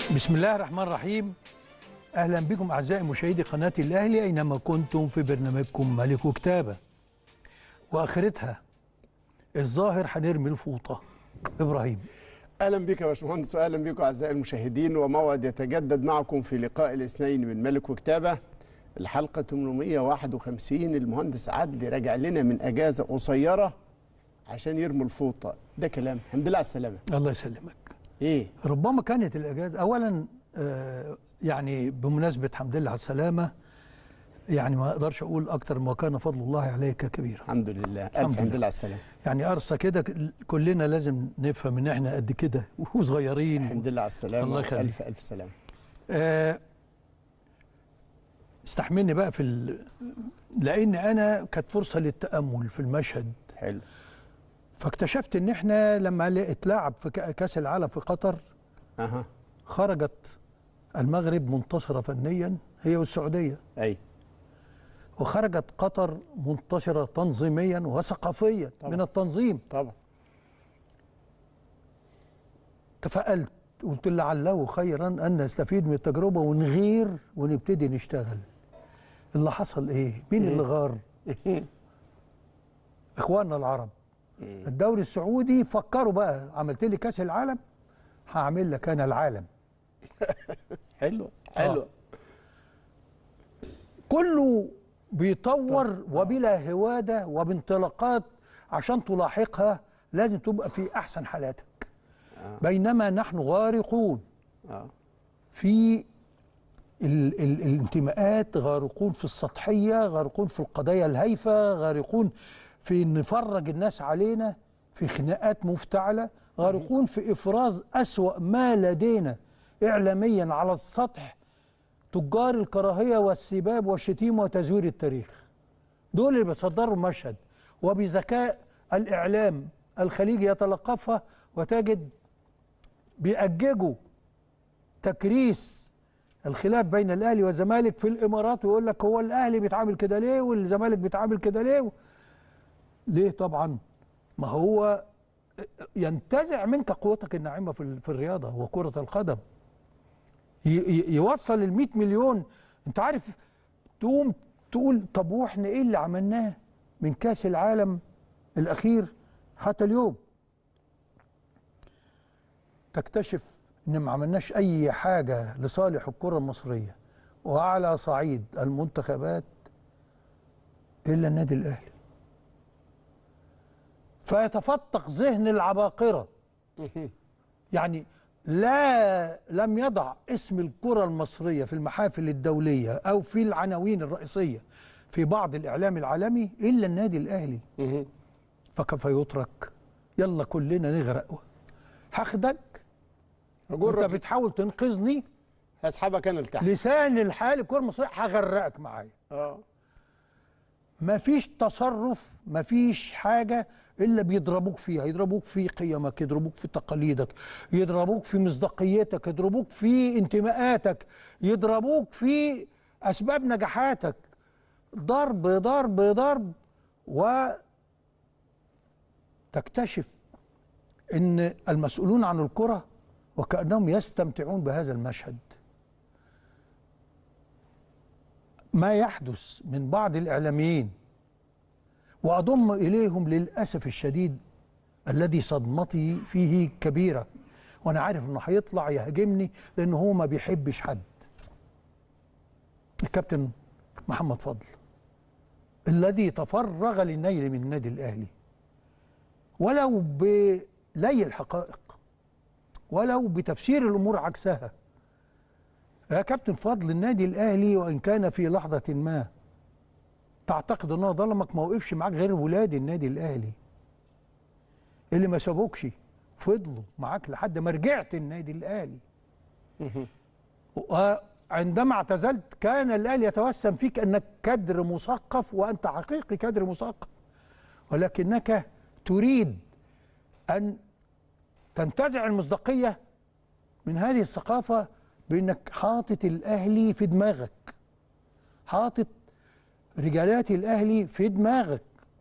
بسم الله الرحمن الرحيم اهلا بكم اعزائي مشاهدي قناه الاهلي اينما كنتم في برنامجكم ملك وكتابه واخرتها الظاهر هنرمي الفوطه ابراهيم اهلا بك يا باشمهندس واهلا بكم اعزائي المشاهدين وموعد يتجدد معكم في لقاء الاثنين من ملك وكتابه الحلقه 851 المهندس عدلي راجع لنا من اجازه قصيره عشان يرموا الفوطه ده كلام الحمد لله على السلامه الله يسلمك ايه ربما كانت الاجازه اولا آه، يعني بمناسبه حمد لله على السلامه يعني ما اقدرش اقول اكتر ما كان فضل الله عليك كبيرا الحمد لله الف الحمد الحمد لله. لله على السلامه يعني قرصه كده ك- كلنا لازم نفهم ان احنا قد كده وصغيرين الحمد لله على السلامه الله يخليك. الف الف سلامه آه، استحملني بقى في ال... لان انا كانت فرصه للتامل في المشهد حلو فاكتشفت ان احنا لما ل- اتلعب في كا- كاس العالم في قطر اها خرجت المغرب منتصره فنيا هي والسعوديه اي وخرجت قطر منتصره تنظيميا وثقافيا طبعا. من التنظيم طبعا تفائلت قلت لعله خيرا ان نستفيد من التجربه ونغير ونبتدي نشتغل اللي حصل ايه مين اللي غار اخواننا العرب الدوري السعودي فكروا بقى عملت لي كاس العالم هعمل لك انا العالم حلو حلو كله بيطور وبلا هواده وبانطلاقات عشان تلاحقها لازم تبقى في احسن حالاتك بينما نحن غارقون اه في ال ال الانتماءات غارقون في السطحية غارقون في القضايا الهايفة غارقون في ان نفرج الناس علينا في خناقات مفتعلة غارقون في إفراز أسوأ ما لدينا إعلاميا على السطح تجار الكراهية والسباب والشتيمة وتزوير التاريخ دول اللي بيصدروا المشهد وبذكاء الإعلام الخليجي يتلقفها وتجد بيأججوا تكريس الخلاف بين الاهلي والزمالك في الامارات ويقول لك هو الاهلي بيتعامل كده ليه والزمالك بيتعامل كده ليه ليه طبعا ما هو ينتزع منك قوتك الناعمه في ال- في الرياضه وكره القدم ي- ي- يوصل ال 100 مليون انت عارف تقوم تقول طب واحنا ايه اللي عملناه من كاس العالم الاخير حتى اليوم تكتشف ان ما عملناش اي حاجه لصالح الكره المصريه وعلى صعيد المنتخبات الا النادي الاهلي فيتفتق ذهن العباقره يعني لا لم يضع اسم الكره المصريه في المحافل الدوليه او في العناوين الرئيسيه في بعض الاعلام العالمي الا النادي الاهلي مهم. فكيف يترك يلا كلنا نغرق هاخدك انت اجرك بتحاول تنقذني هسحبك انا لتحت لسان الحال الكره المصريه هغرقك معايا اه مفيش تصرف مفيش حاجه الا بيضربوك فيها يضربوك في قيمك يضربوك في تقاليدك يضربوك في مصداقيتك يضربوك في انتماءاتك يضربوك في اسباب نجاحاتك ضرب ضرب ضرب وتكتشف ان المسؤولون عن الكره وكانهم يستمتعون بهذا المشهد ما يحدث من بعض الإعلاميين وأضم إليهم للأسف الشديد الذي صدمتي فيه كبيرة وأنا عارف إنه هيطلع يهاجمني لأن هو ما بيحبش حد الكابتن محمد فضل الذي تفرغ للنيل من النادي الأهلي ولو بلي الحقائق ولو بتفسير الأمور عكسها يا كابتن فضل النادي الاهلي وان كان في لحظه ما تعتقد ان هو ظلمك ما وقفش معاك غير ولاد النادي الاهلي اللي ما سابوكش فضلوا معاك لحد ما رجعت النادي الاهلي وعندما اعتزلت كان الاهلي يتوسم فيك انك كادر مثقف وانت حقيقي كادر مثقف ولكنك تريد ان تنتزع المصداقيه من هذه الثقافة بأنك حاطط الأهلي في دماغك حاطط رجالات الأهلي في دماغك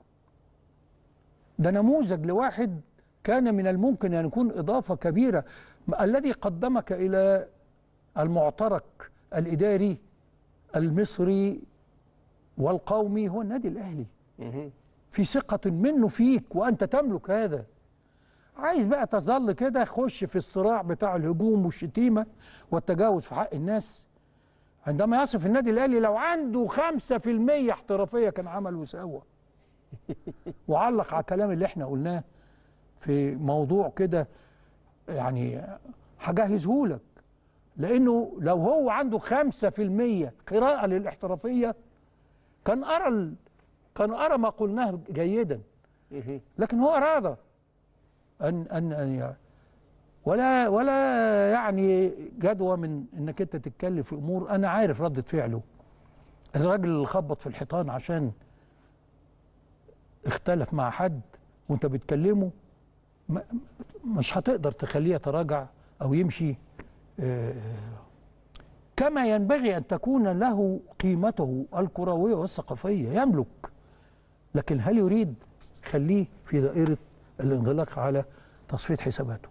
ده نموذج لواحد كان من الممكن أن يكون إضافة كبيرة ما- الذي قدمك إلى المعترك الاداري المصري والقومي هو النادي الاهلي مهم. في ثقة منه فيك وأنت تملك هذا عايز بقى تظل كده خش في الصراع بتاع الهجوم والشتيمة والتجاوز في حق الناس عندما يصف النادي الأهلي لو عنده خمسة في المية احترافية كان عمل وسوى وعلق على الكلام اللي احنا قلناه في موضوع كده يعني هجهزه لك لأنه لو هو عنده خمسة في المية قراءة للاحترافية كان أرى ال... كان أرى ما قلناه جيدا مهم. لكن هو أراد أن أن أن ي- ولا ولا يعني جدوى من انك انت تتكلم في امور انا عارف ردة فعله الراجل اللي خبط في الحيطان عشان اختلف مع حد وانت بتكلمه ما- مش هتقدر تخليه يتراجع او يمشي آه، كما ينبغي ان تكون له قيمته الكرويه والثقافيه يملك لكن هل يريد خليه في دائره الانغلاق على تصفيه حساباته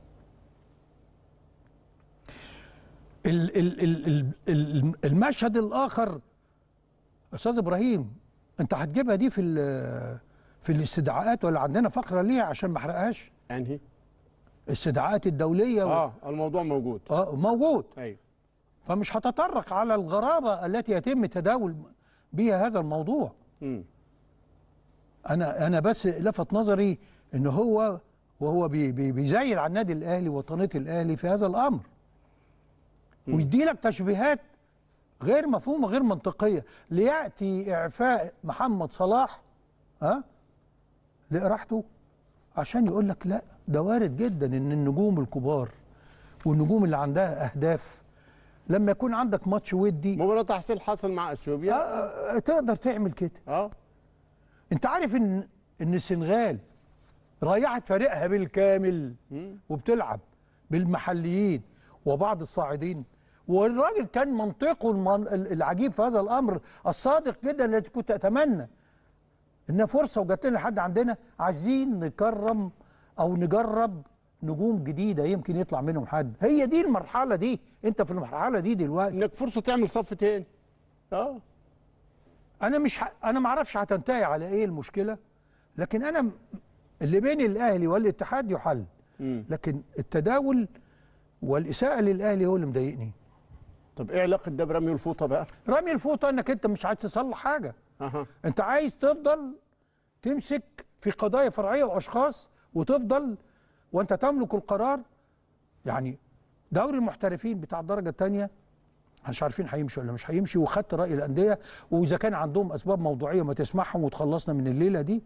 ال- ال- ال- ال- ال- المشهد الاخر استاذ ابراهيم انت هتجيبها دي في ال- في الاستدعاءات ولا عندنا فقره ليها عشان ما احرقهاش انهي الاستدعاءات الدوليه و... اه الموضوع موجود اه موجود ايوه فمش هتطرق على الغرابه التي يتم تداول بها هذا الموضوع مم. انا انا بس لفت نظري ان هو وهو بي بي بيزايد على النادي الاهلي وطنيه الاهلي في هذا الامر ويدي لك تشبيهات غير مفهومه غير منطقيه لياتي اعفاء محمد صلاح ها لاراحته عشان يقول لك لا ده وارد جدا ان النجوم الكبار والنجوم اللي عندها اهداف لما يكون عندك ماتش ودي مباراة تحصيل حصل مع اثيوبيا آه، تقدر تعمل كده اه انت عارف ان ان السنغال رايحت فريقها بالكامل مم. وبتلعب بالمحليين وبعض الصاعدين والراجل كان منطقه المن... العجيب في هذا الامر الصادق جدا الذي كنت اتمنى ان فرصه وجات لنا لحد عندنا عايزين نكرم او نجرب نجوم جديده يمكن يطلع منهم حد هي دي المرحله دي انت في المرحله دي دلوقتي انك فرصة تعمل صف تاني اه انا مش ح... انا ما اعرفش هتنتهي على ايه المشكله لكن انا م- اللي بين الاهلي والاتحاد يحل مم. لكن التداول والاساءه للاهلي هو اللي مضايقني طب ايه علاقة ده برمي الفوطة بقى؟ رمي الفوطه انك انت مش عايز تصلح حاجه اها انت عايز تفضل تمسك في قضايا فرعيه واشخاص وتفضل وانت تملك القرار يعني دوري المحترفين بتاع الدرجه الثانيه مش عارفين هيمشي ولا مش هيمشي وخدت راي الانديه واذا كان عندهم اسباب موضوعيه ما تسمعهم وتخلصنا من الليله دي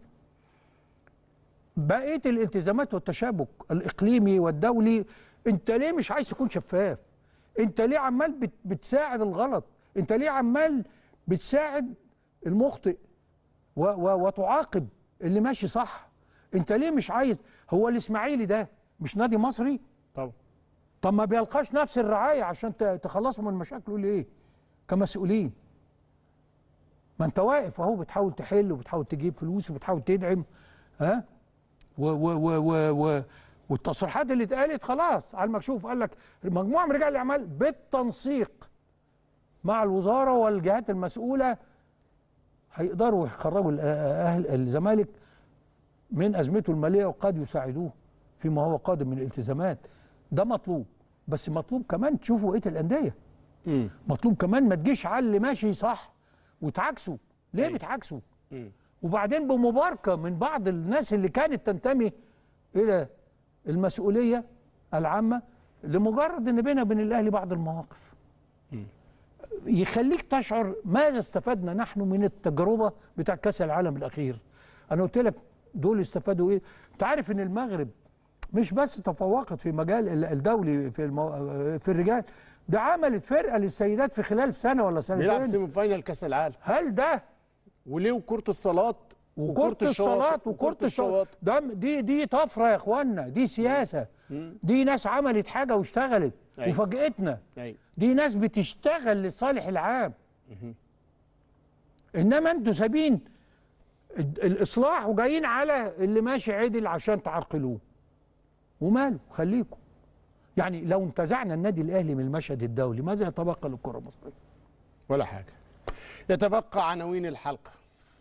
بقيه الالتزامات والتشابك الاقليمي والدولي انت ليه مش عايز تكون شفاف انت ليه عمال بت بتساعد الغلط انت ليه عمال بتساعد المخطئ و و وتعاقب اللي ماشي صح انت ليه مش عايز هو الاسماعيلي ده مش نادي مصري طبعا طب ما بيلقاش نفس الرعايه عشان ت- تخلصوا من مشاكله ليه كمسؤولين ما انت واقف اهو بتحاول تحل وبتحاول تجيب فلوس وبتحاول تدعم ها و و و و و والتصريحات اللي اتقالت خلاص على المكشوف قال لك مجموعه من رجال الاعمال بالتنسيق مع الوزاره والجهات المسؤوله هيقدروا يخرجوا الأ- اهل الزمالك من ازمته الماليه وقد يساعدوه فيما هو قادم من الالتزامات ده مطلوب بس مطلوب كمان تشوفوا بقيه الانديه مم. مطلوب كمان ما تجيش على اللي ماشي صح وتعاكسوا ليه أيوة. بتعاكسوا مم. وبعدين بمباركه من بعض الناس اللي كانت تنتمي الى المسؤوليه العامه لمجرد ان بيننا وبين الاهلي بعض المواقف يخليك تشعر ماذا استفدنا نحن من التجربه بتاع كاس العالم الاخير انا قلت لك دول استفادوا ايه انت عارف ان المغرب مش بس تفوقت في مجال ال- الدولي في المو... في الرجال ده عملت فرقه للسيدات في خلال سنه ولا بيلعب سنتين سيمي فاينال كاس العالم هل ده وليه وكرة الصالات وكرة الصالات وكرة الشواط ده دي دي طفرة يا اخوانا دي سياسة دي ناس عملت حاجة واشتغلت أيوة. وفاجئتنا ايوه دي ناس بتشتغل لصالح العام انما انتوا سابين ال- الاصلاح وجايين على اللي ماشي عدل عشان تعرقلوه وماله خليكم يعني لو انتزعنا النادي الاهلي من المشهد الدولي ماذا يتبقى للكره المصريه ولا حاجة يتبقى عناوين الحلقة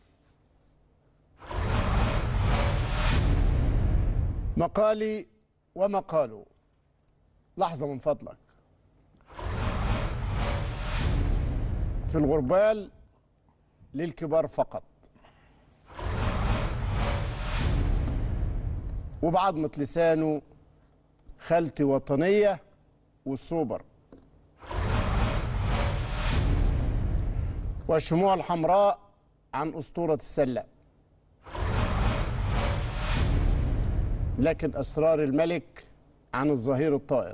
مقالي ومقاله لحظة من فضلك في الغربال للكبار فقط وبعضمة لسانه خالتي وطنية والسوبر والشموع الحمراء عن أسطورة السلة لكن أسرار الملك عن الظهير الطائر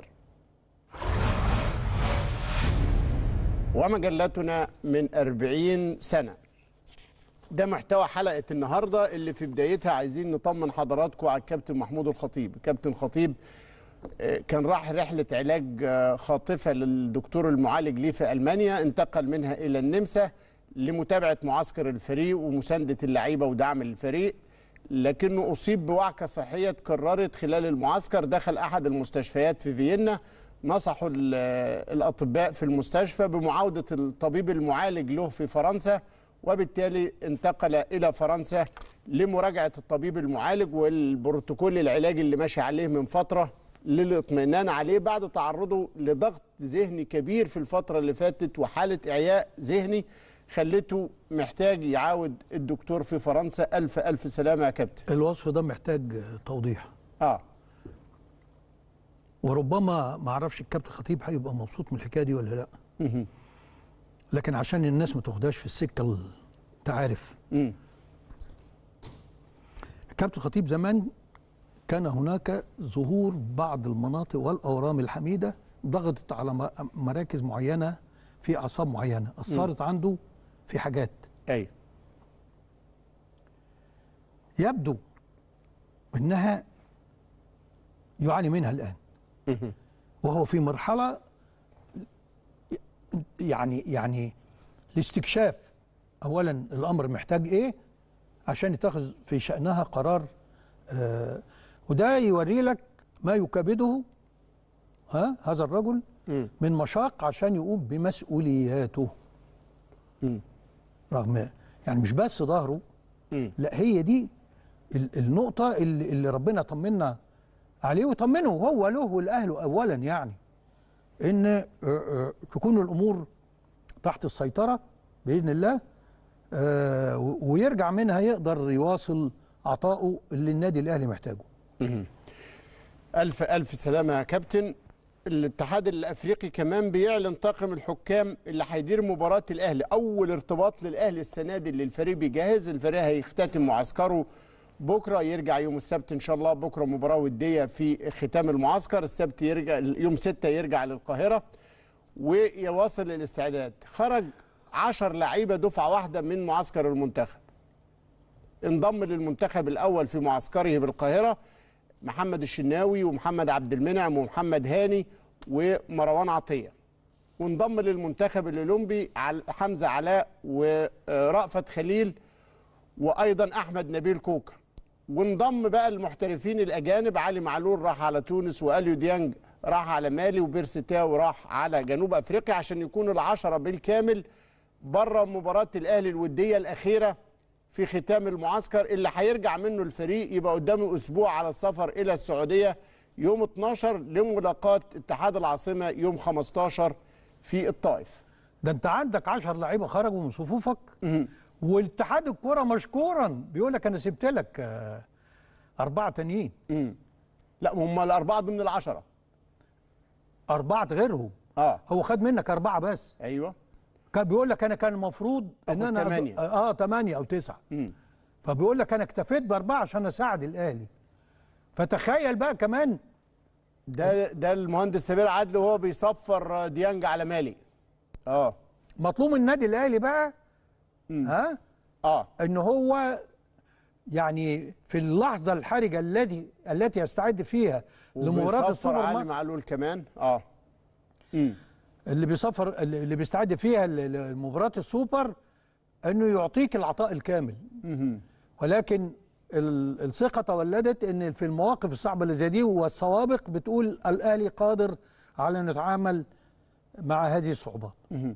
ومجلتنا من أربعين سنة ده محتوى حلقة النهاردة اللي في بدايتها عايزين نطمن حضراتكم على الكابتن محمود الخطيب الكابتن خطيب آه، كان راح رحلة علاج آه، خاطفة للدكتور المعالج ليه في ألمانيا انتقل منها إلى النمسا لمتابعة معسكر الفريق ومساندة اللعيبة ودعم الفريق لكنه أصيب بوعكة صحية تكررت خلال المعسكر دخل أحد المستشفيات في فيينا نصحوا ال- الأطباء في المستشفى بمعاودة الطبيب المعالج له في فرنسا وبالتالي انتقل إلى فرنسا لمراجعة الطبيب المعالج والبروتوكول العلاجي اللي ماشي عليه من فترة للاطمئنان عليه بعد تعرضه لضغط ذهني كبير في الفترة اللي فاتت وحالة إعياء ذهني خلته محتاج يعاود الدكتور في فرنسا ألف ألف سلامة يا كابتن الوصف ده محتاج توضيح آه وربما ما اعرفش الكابتن خطيب هيبقى مبسوط من الحكايه دي ولا لا لكن عشان الناس ما تاخدهاش في السكه ال- انت عارف مم. الكابتن خطيب زمان كان هناك ظهور بعض المناطق والاورام الحميده ضغطت على م- مراكز معينه في اعصاب معينه اثرت عنده في حاجات أيوه يبدو انها يعاني منها الان وهو في مرحله يعني يعني لاستكشاف اولا الامر محتاج ايه عشان يتخذ في شانها قرار آه وده يوري لك ما يكابده ها هذا الرجل مم. من مشاق عشان يقوم بمسؤولياته مم. رغم يعني مش بس ظهره مم. لا هي دي ال- النقطة اللي, اللي ربنا طمنا عليه وطمنه هو له ولأهله أولا يعني إن آه، آه، تكون الأمور تحت السيطرة بإذن الله آه، و- ويرجع منها يقدر يواصل عطائه اللي النادي الأهلي محتاجه ألف ألف سلامة يا كابتن الاتحاد الأفريقي كمان بيعلن طاقم الحكام اللي هيدير مباراة الأهلي أول ارتباط للأهلي السنة دي اللي الفريق بيجهز الفريق هيختتم معسكره بكرة يرجع يوم السبت إن شاء الله بكرة مباراة ودية في ختام المعسكر السبت يرجع يوم ستة يرجع للقاهرة ويواصل الاستعداد خرج عشر لعيبة دفعة واحدة من معسكر المنتخب انضم للمنتخب الأول في معسكره بالقاهرة محمد الشناوي ومحمد عبد المنعم ومحمد هاني ومروان عطيه وانضم للمنتخب الاولمبي عل- حمزه علاء ورأفت خليل وايضا احمد نبيل كوكا وانضم بقى المحترفين الاجانب علي معلول راح على تونس واليو ديانج راح على مالي وبيرسي تاو راح على جنوب افريقيا عشان يكونوا العشره بالكامل بره مباراه الاهلي الوديه الاخيره في ختام المعسكر اللي هيرجع منه الفريق يبقى قدامه اسبوع على السفر الى السعوديه يوم 12 لملاقاه اتحاد العاصمه يوم 15 في الطائف. ده أنت عندك 10 لعيبة خرجوا من صفوفك والاتحاد الكرة مشكورا بيقول لك أنا سبت لك آه، أربعة تانيين لا هم الاربعه ضمن العشره. أربعة غيرهم اه هو خد منك أربعة بس ايوه كان بيقول لك انا كان المفروض ان آخد انا أز- تمانية. اه ثمانية او تسعة مم. فبيقول لك انا اكتفيت باربعة عشان اساعد الاهلي فتخيل بقى كمان ده ده المهندس سمير عدل وهو بيصفر ديانج على مالي. اه مطلوب من النادي الاهلي بقى ها اه ان هو يعني في اللحظة الحرجة الذي التي يستعد فيها لمباراة وبيصفر السوبر علي ما- معلول كمان اه امم اللي بيصفر اللي بيستعد فيها ل- لمباراة السوبر انه يعطيك العطاء الكامل ولكن ال- الثقه تولدت ان في المواقف الصعبه اللي زي دي والسوابق بتقول الاهلي قادر على ان يتعامل مع هذه الصعوبات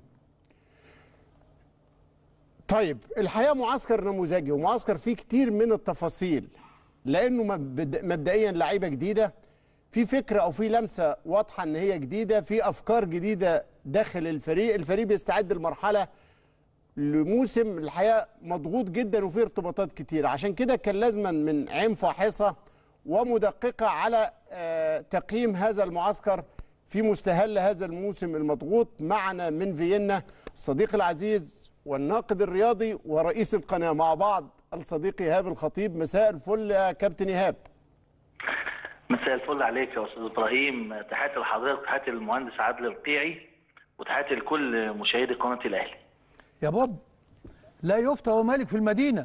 طيب الحقيقه معسكر نموذجي ومعسكر فيه كتير من التفاصيل لانه مبد- مبدئيا لعيبه جديده في فكره او في لمسه واضحه ان هي جديده في افكار جديده داخل الفريق الفريق بيستعد لمرحله لموسم الحقيقه مضغوط جدا وفيه ارتباطات كتيره عشان كده كان لازما من عين فاحصه ومدققه على آه، تقييم هذا المعسكر في مستهل هذا الموسم المضغوط معنا من فيينا الصديق العزيز والناقد الرياضي ورئيس القناه مع بعض الصديق ايهاب الخطيب مساء الفل يا كابتن ايهاب مساء الفل عليك يا استاذ ابراهيم تحياتي لحضرتك تحياتي للمهندس عادل القيعي وتحياتي لكل مشاهدي قناه الاهلي يا بوب لا يفتى ومالك في المدينه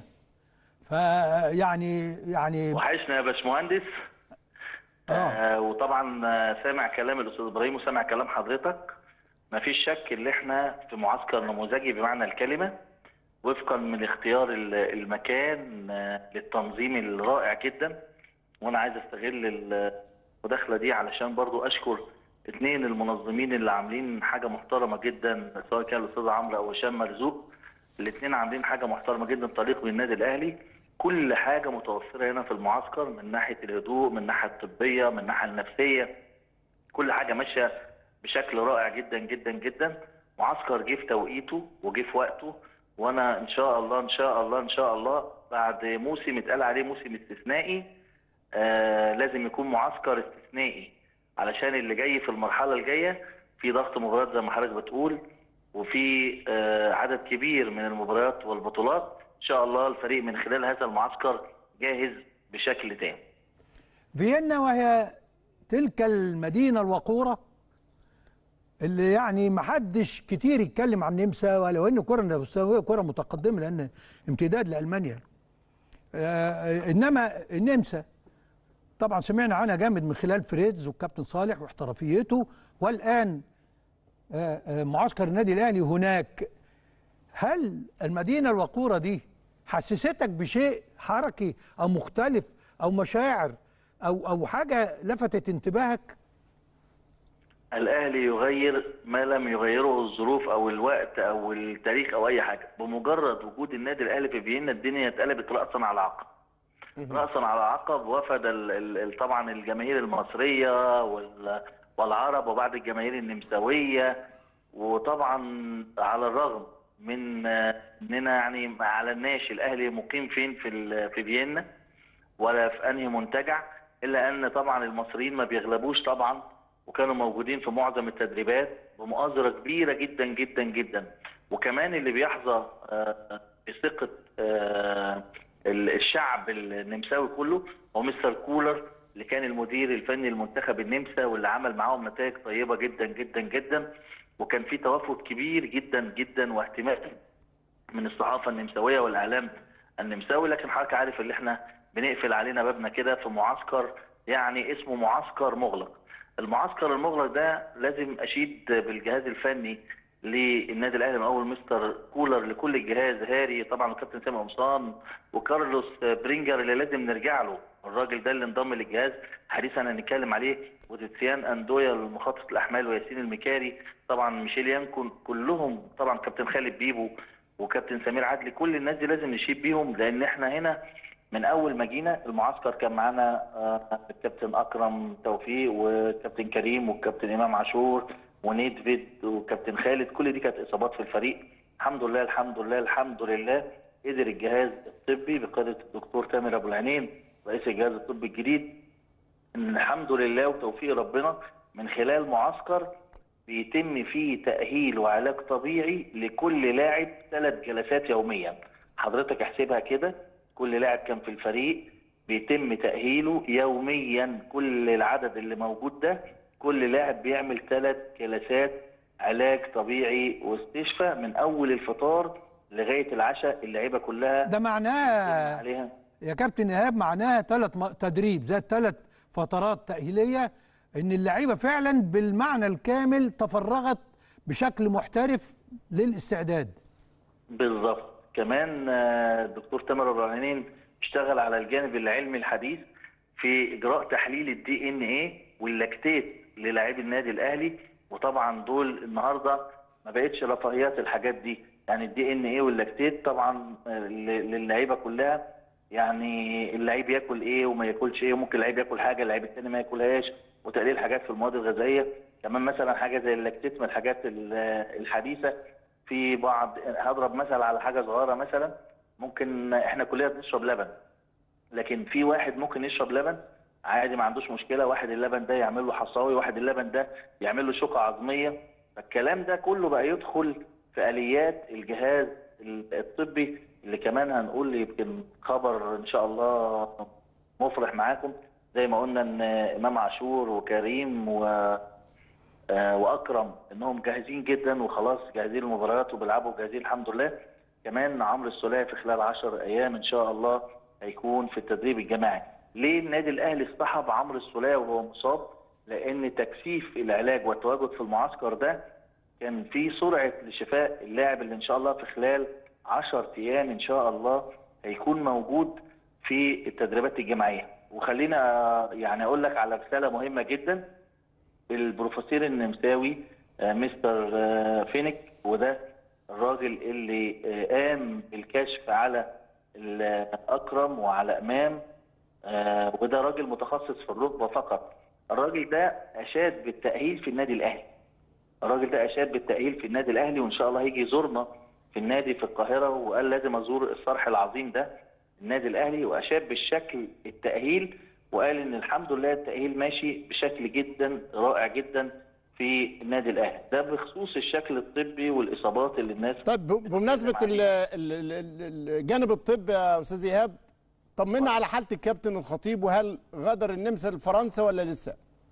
فيعني يعني وحشنا يا باشمهندس آه. آه وطبعا آه، سامع كلام الاستاذ ابراهيم وسامع كلام حضرتك ما فيش شك ان احنا في معسكر نموذجي بمعنى الكلمه وفقا من اختيار ال- المكان آه، للتنظيم الرائع جدا وانا عايز استغل المداخله دي علشان برضو اشكر اثنين المنظمين اللي عاملين حاجه محترمه جدا سواء كان الاستاذ عمرو او هشام مرزوق الاثنين عاملين حاجه محترمه جدا تليق بالنادي الاهلي كل حاجه متوفره هنا في المعسكر من ناحيه الهدوء من الناحيه الطبيه من الناحيه النفسيه كل حاجه ماشيه بشكل رائع جدا جدا جدا معسكر جه في توقيته وجه في وقته وانا ان شاء الله ان شاء الله ان شاء الله بعد موسم اتقال عليه موسم استثنائي آه لازم يكون معسكر استثنائي علشان اللي جاي في المرحله الجايه في ضغط مباريات زي ما حضرتك بتقول وفي آه عدد كبير من المباريات والبطولات ان شاء الله الفريق من خلال هذا المعسكر جاهز بشكل تام فيينا وهي تلك المدينة الوقورة اللي يعني ما حدش كتير يتكلم عن النمسا ولو ان كرة نمساوية كرة متقدمة لان امتداد لألمانيا آه انما النمسا طبعا سمعنا عنها جامد من خلال فريدز والكابتن صالح واحترافيته والان آه آه معسكر النادي الاهلي هناك هل المدينة الوقورة دي حسستك بشيء حركي أو مختلف أو مشاعر أو أو حاجة لفتت انتباهك؟ الاهلي يغير ما لم يغيره الظروف او الوقت او التاريخ او اي حاجه بمجرد وجود النادي الاهلي في فيينا الدنيا اتقلبت راسا على عقب راسا على عقب وفد ال- ال- ال- طبعا الجماهير المصريه وال- والعرب وبعض الجماهير النمساويه وطبعا على الرغم من آه، اننا يعني ما اعلناش الاهلي مقيم فين في ال- في فيينا ولا في انهي منتجع الا ان طبعا المصريين ما بيغلبوش طبعا وكانوا موجودين في معظم التدريبات بمؤازره كبيره جدا جدا جدا وكمان اللي بيحظى آه، بثقه آه، ال- الشعب النمساوي كله هو مستر كولر اللي كان المدير الفني لمنتخب النمسا واللي عمل معاهم نتائج طيبه جدا جدا جدا وكان في توافد كبير جدا جدا واهتمام من الصحافه النمساويه والاعلام النمساوي لكن حضرتك عارف اللي احنا بنقفل علينا بابنا كده في معسكر يعني اسمه معسكر مغلق المعسكر المغلق ده لازم اشيد بالجهاز الفني للنادي الاهلي من اول مستر كولر لكل الجهاز هاري طبعا الكابتن سامي قمصان وكارلوس برينجر اللي لازم نرجع له الراجل ده اللي انضم للجهاز حديثا هنتكلم عليه وتيتسيان اندويا المخطط الاحمال وياسين المكاري طبعا ميشيل يانكون كلهم طبعا كابتن خالد بيبو وكابتن سمير عدلي كل الناس دي لازم نشيد بيهم لان احنا هنا من اول ما جينا المعسكر كان معانا آه، الكابتن اكرم توفيق والكابتن كريم والكابتن امام عاشور ونيدفيد وكابتن خالد كل دي كانت اصابات في الفريق الحمد لله الحمد لله الحمد لله قدر الجهاز الطبي بقياده الدكتور تامر ابو العينين رئيس الجهاز الطبي الجديد ان الحمد لله وتوفيق ربنا من خلال معسكر بيتم فيه تأهيل وعلاج طبيعي لكل لاعب ثلاث جلسات يوميا حضرتك احسبها كده كل لاعب كان في الفريق بيتم تأهيله يوميا كل العدد اللي موجود ده كل لاعب بيعمل ثلاث جلسات علاج طبيعي واستشفاء من اول الفطار لغايه العشاء اللعيبه كلها ده معناه عليها يا كابتن إيهاب معناها ثلاث م- تدريب زي ثلاث فترات تأهيلية إن اللعيبة فعلا بالمعنى الكامل تفرغت بشكل محترف للاستعداد بالظبط كمان آه، الدكتور تامر ابراهيمين اشتغل على الجانب العلمي الحديث في اجراء تحليل الدي ان ايه واللاكتيت للاعبي النادي الاهلي وطبعا دول النهارده ما بقتش رفاهيات الحاجات دي يعني الدي ان ايه واللاكتيت طبعا آه، ل- للعيبه كلها يعني اللعيب ياكل ايه وما ياكلش ايه وممكن اللعيب ياكل حاجه اللعيب الثاني ما ياكلهاش وتقليل حاجات في المواد الغذائيه كمان مثلا حاجه زي اللاكتيت من الحاجات ال- الحديثه في بعض هضرب مثل على حاجه صغيره مثلا ممكن احنا كلنا بنشرب لبن لكن في واحد ممكن يشرب لبن عادي ما عندوش مشكله واحد اللبن ده يعمل له حصاوي واحد اللبن ده يعمل له شوكه عظميه فالكلام ده كله بقى يدخل في اليات الجهاز الطبي اللي كمان هنقول يمكن خبر ان شاء الله مفرح معاكم زي ما قلنا ان امام عاشور وكريم و آه، واكرم انهم جاهزين جدا وخلاص جاهزين المباريات وبيلعبوا جاهزين الحمد لله كمان عمرو السوليه في خلال 10 ايام ان شاء الله هيكون في التدريب الجماعي ليه النادي الاهلي اصطحب عمرو السوليه وهو مصاب لان تكثيف العلاج والتواجد في المعسكر ده كان في سرعه لشفاء اللاعب اللي ان شاء الله في خلال 10 ايام ان شاء الله هيكون موجود في التدريبات الجماعيه وخلينا آه، يعني اقول لك على رساله مهمه جدا البروفيسور النمساوي آه، مستر آه، فينيك وده الراجل اللي آه، قام بالكشف على ال- اكرم وعلى امام آه، وده راجل متخصص في الركبه فقط الراجل ده اشاد بالتاهيل في النادي الاهلي الراجل ده اشاد بالتاهيل في النادي الاهلي وان شاء الله هيجي يزورنا في النادي في القاهره وقال لازم ازور الصرح العظيم ده النادي الاهلي واشاد بالشكل التاهيل وقال ان الحمد لله التاهيل ماشي بشكل جدا رائع جدا في النادي الاهلي ده بخصوص الشكل الطبي والاصابات اللي الناس طيب ب- بمناسبه ال- ال- ال- ال- الجانب الطبي يا استاذ ايهاب طمنا على حاله الكابتن الخطيب وهل غادر النمسا لفرنسا ولا لسه؟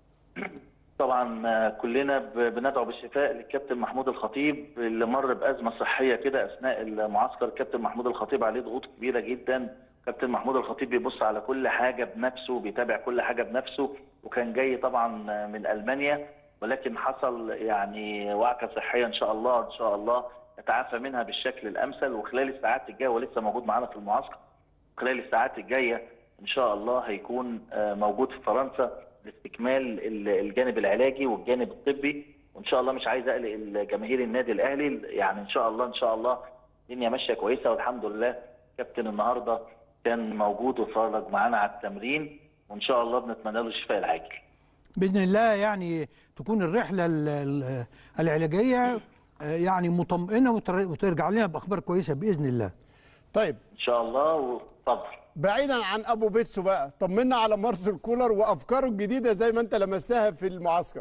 طبعا آه، كلنا ب- بندعو بالشفاء للكابتن محمود الخطيب اللي مر بازمه صحيه كده اثناء المعسكر الكابتن محمود الخطيب عليه ضغوط كبيره جدا كابتن محمود الخطيب بيبص على كل حاجه بنفسه بيتابع كل حاجه بنفسه وكان جاي طبعا من المانيا ولكن حصل يعني وعكه صحيه ان شاء الله ان شاء الله يتعافى منها بالشكل الامثل وخلال الساعات الجايه ولسه موجود معانا في المعسكر خلال الساعات الجايه ان شاء الله هيكون آه، موجود في فرنسا لاستكمال ال- الجانب العلاجي والجانب الطبي وان شاء الله مش عايز اقلق جماهير النادي الاهلي يعني ان شاء الله ان شاء الله الدنيا ماشيه كويسه والحمد لله كابتن النهارده كان موجود واتفرج معانا على التمرين وان شاء الله بنتمنى له الشفاء العاجل باذن الله يعني تكون الرحله ال- ال- العلاجيه آه، يعني مطمئنه وتر- وترجع لنا باخبار كويسه باذن الله طيب ان شاء الله واتفضل بعيدا عن ابو بيتسو بقى طمنا على مارسيل كولر وافكاره الجديده زي ما انت لمستها في المعسكر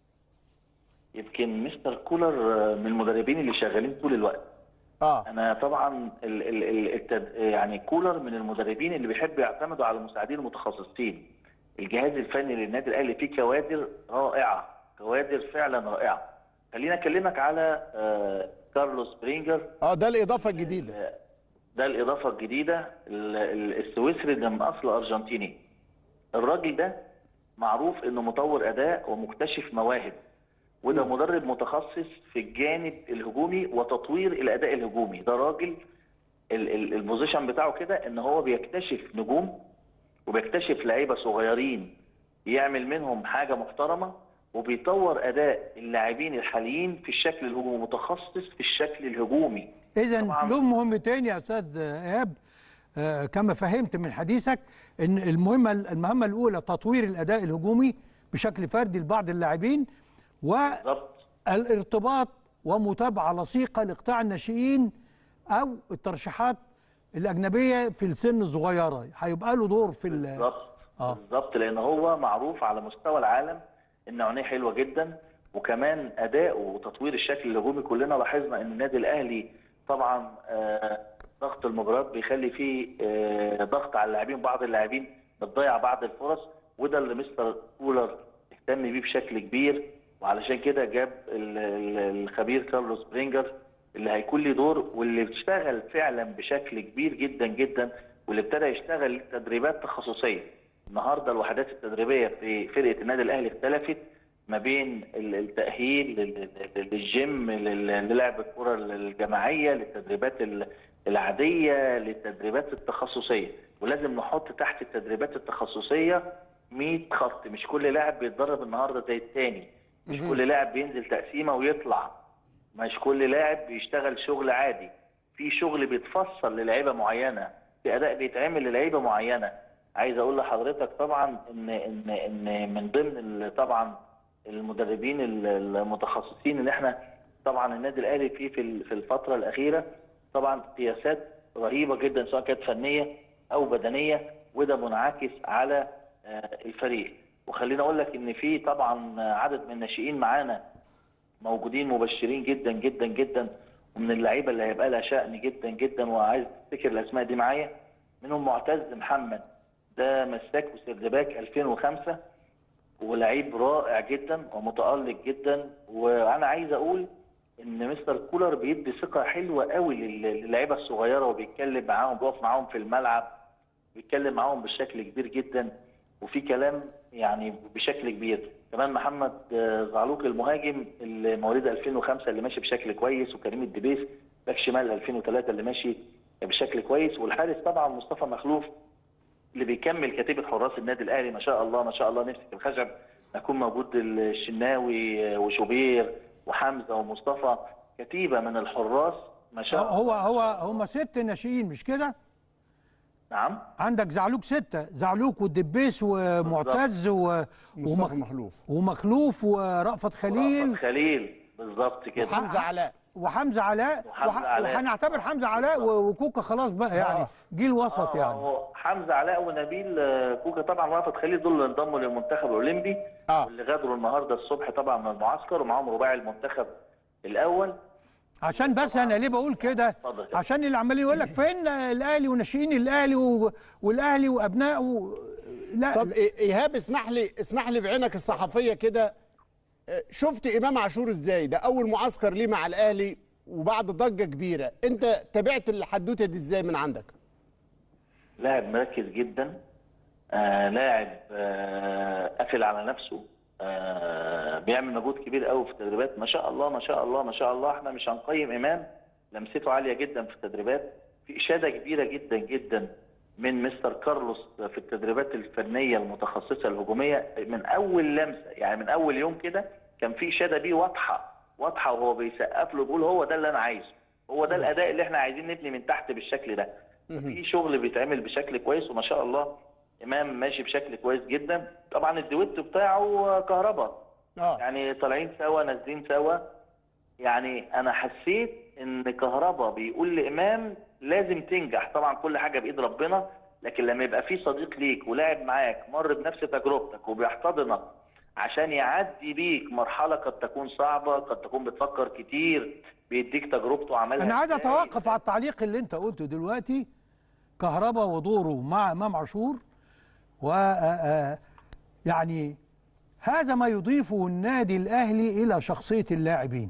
يمكن مستر كولر آه، من المدربين اللي شغالين طول الوقت اه انا طبعا ال ال ال التد... يعني كولر من المدربين اللي بيحبوا يعتمدوا على المساعدين المتخصصين الجهاز الفني للنادي الاهلي فيه كوادر رائعه كوادر فعلا رائعه خليني اكلمك على آه كارلوس برينجر اه ده الاضافه الجديده ده الاضافه الجديده ال- ال- السويسري ده من اصل ارجنتيني الراجل ده معروف انه مطور اداء ومكتشف مواهب وده مدرب متخصص في الجانب الهجومي وتطوير الاداء الهجومي ده راجل ال- ال- البوزيشن بتاعه كده ان هو بيكتشف نجوم وبيكتشف لعيبه صغيرين يعمل منهم حاجه محترمه وبيطور اداء اللاعبين الحاليين في الشكل الهجومي متخصص في الشكل الهجومي اذا طبعاً. له مهمتين يا استاذ ايهاب آه، كما فهمت من حديثك ان المهمه المهمه الاولى تطوير الاداء الهجومي بشكل فردي لبعض اللاعبين بالظبط والارتباط ومتابعه لصيقه لقطاع الناشئين او الترشيحات الاجنبيه في السن الصغيره هيبقى له دور في ال- بالظبط آه. بالظبط لان هو معروف على مستوى العالم ان عينيه حلوه جدا وكمان اداؤه وتطوير الشكل الهجومي كلنا لاحظنا ان النادي الاهلي طبعا آه، ضغط المباريات بيخلي فيه آه، ضغط على اللاعبين بعض اللاعبين بتضيع بعض الفرص وده اللي مستر كولر اهتم بيه بشكل كبير وعلشان كده جاب ال- ال- الخبير كارلوس برينجر اللي هيكون له دور واللي بيشتغل فعلا بشكل كبير جدا جدا واللي ابتدى يشتغل تدريبات تخصصيه النهارده الوحدات التدريبيه في فرقه النادي الاهلي اختلفت ما بين ال- التاهيل لل- لل- للجيم لل- للعب الكره الجماعيه للتدريبات ال- العاديه للتدريبات التخصصيه ولازم نحط تحت التدريبات التخصصيه 100 خط مش كل لاعب بيتدرب النهارده زي التاني مش كل لاعب بينزل تقسيمه ويطلع مش كل لاعب بيشتغل شغل عادي في شغل بيتفصل للعيبه معينه في اداء بيتعمل للعيبه معينه عايز اقول لحضرتك طبعا ان ان ان من ضمن ال- طبعا المدربين ال- المتخصصين اللي احنا طبعا النادي الاهلي فيه في ال- في الفتره الاخيره طبعا قياسات رهيبه جدا سواء كانت فنيه او بدنيه وده منعكس على آه، الفريق وخليني اقول لك ان في طبعا عدد من الناشئين معانا موجودين مبشرين جدا جدا جدا ومن اللعيبه اللي هيبقى لها شأن جدا جدا وعايز تفتكر الاسماء دي معايا منهم معتز محمد ده مساك وسردباك 2005 ولعيب رائع جدا ومتألق جدا وانا عايز اقول ان مستر كولر بيدي ثقه حلوه قوي لل- للعيبه الصغيره وبيتكلم معاهم بيقف معاهم في الملعب بيتكلم معاهم بشكل كبير جدا وفي كلام يعني بشكل كبير كمان محمد آه، زعلوك المهاجم اللي مواليد 2005 اللي ماشي بشكل كويس وكريم الدبيس باك شمال 2003 اللي ماشي بشكل كويس والحارس طبعا مصطفى مخلوف اللي بيكمل كتيبه حراس النادي الاهلي ما شاء الله ما شاء الله نفسي في الخشب يكون موجود الشناوي وشوبير وحمزه ومصطفى كتيبه من الحراس ما شاء الله هو هو هم ست ناشئين مش كده؟ نعم عندك زعلوك ستة زعلوك والدبيس ومعتز و... مصطفى ومخ... مخلوف ومخلوف ورأفت خليل رأفت خليل بالظبط كده حمزه علاء وحمزة علاء وحمزة وح... علاء. وهنعتبر حمزة علاء و... وكوكا خلاص بقى يعني آه. جيل وسط آه، يعني هو حمزه علاء ونبيل آه، كوكا طبعا ورأفت خليل دول اللي انضموا للمنتخب الاولمبي اه واللي غادروا النهارده الصبح طبعا من المعسكر ومعاهم رباعي المنتخب الاول عشان بس انا ليه بقول كده اتفضل. عشان اللي عمالين يقول لك فين الاهلي وناشئين الاهلي و... والاهلي وابنائه لا طب إيه- ايهاب اسمح لي اسمح لي بعينك الصحفيه كده آه، شفت امام عاشور ازاي ده اول معسكر ليه مع الاهلي وبعد ضجه كبيره انت تابعت الحدوته دي ازاي من عندك لاعب مركز جدا آه لاعب آه قافل على نفسه آه بيعمل مجهود كبير قوي في التدريبات ما شاء الله ما شاء الله ما شاء الله احنا مش هنقيم امام لمسته عاليه جدا في التدريبات في اشاده كبيره جدا جدا من مستر كارلوس في التدريبات الفنيه المتخصصه الهجوميه من اول لمسه يعني من اول يوم كده كان في اشاده بيه واضحه واضحه وهو بيسقف له بيقول هو ده اللي انا عايزه هو ده الاداء اللي احنا عايزين نبني من تحت بالشكل ده في شغل بيتعمل بشكل كويس وما شاء الله امام ماشي بشكل كويس جدا طبعا الدويت بتاعه كهرباء اه يعني طالعين سوا نازلين سوا يعني انا حسيت ان كهربا بيقول لامام لازم تنجح طبعا كل حاجه بايد ربنا لكن لما يبقى في صديق ليك ولاعب معاك مر بنفس تجربتك وبيحتضنك عشان يعدي بيك مرحله قد تكون صعبه قد تكون بتفكر كتير بيديك تجربته وعملها انا عايز إزاي. اتوقف على التعليق اللي انت قلته دلوقتي كهربا ودوره مع امام عاشور و آه، آه، يعني هذا ما يضيفه النادي الاهلي الى شخصيه اللاعبين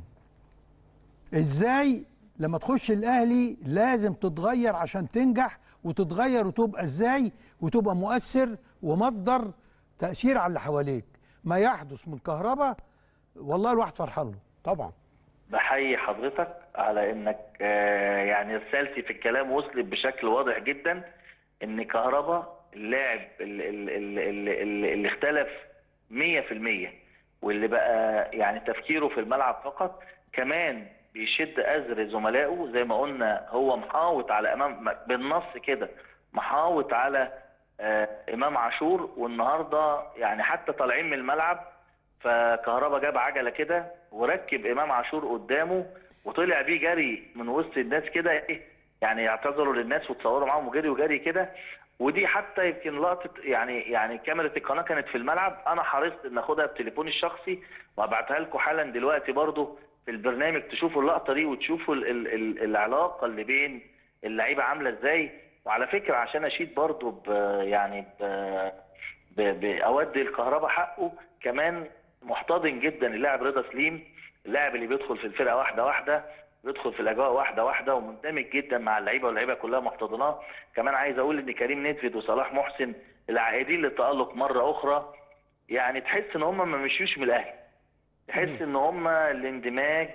ازاي لما تخش الاهلي لازم تتغير عشان تنجح وتتغير وتبقى ازاي وتبقى مؤثر ومصدر تاثير على اللي حواليك ما يحدث من كهربا والله الواحد فرحان له طبعا بحيي حضرتك على انك آه، يعني رسالتي في الكلام وصلت بشكل واضح جدا ان كهربا اللاعب اللي, اللي, اللي, اللي اختلف 100% واللي بقى يعني تفكيره في الملعب فقط كمان بيشد ازر زملائه زي ما قلنا هو محاوط على امام بالنص كده محاوط على آه، امام عاشور والنهارده يعني حتى طالعين من الملعب فكهربا جاب عجله كده وركب امام عاشور قدامه وطلع بيه جري من وسط الناس كده ايه يعني يعتذروا للناس وتصوروا معاهم وجري وجري كده ودي حتى يمكن لقطه يعني يعني كاميرا القناه كانت في الملعب انا حرصت ان اخدها بتليفوني الشخصي وابعتها لكم حالا دلوقتي برضو في البرنامج تشوفوا اللقطه دي وتشوفوا ال ال ال العلاقه اللي بين اللعيبه عامله ازاي وعلى فكره عشان اشيد برضو ب يعني ب ب- باودي الكهرباء حقه كمان محتضن جدا اللاعب رضا سليم اللاعب اللي بيدخل في الفرقه واحده واحده بيدخل في الاجواء واحده واحده ومندمج جدا مع اللعيبه واللعيبه كلها محتضناه كمان عايز اقول ان كريم نيدفيد وصلاح محسن العائدين للتالق مره اخرى يعني تحس ان هم ما مشيوش من الاهلي تحس ان هم الاندماج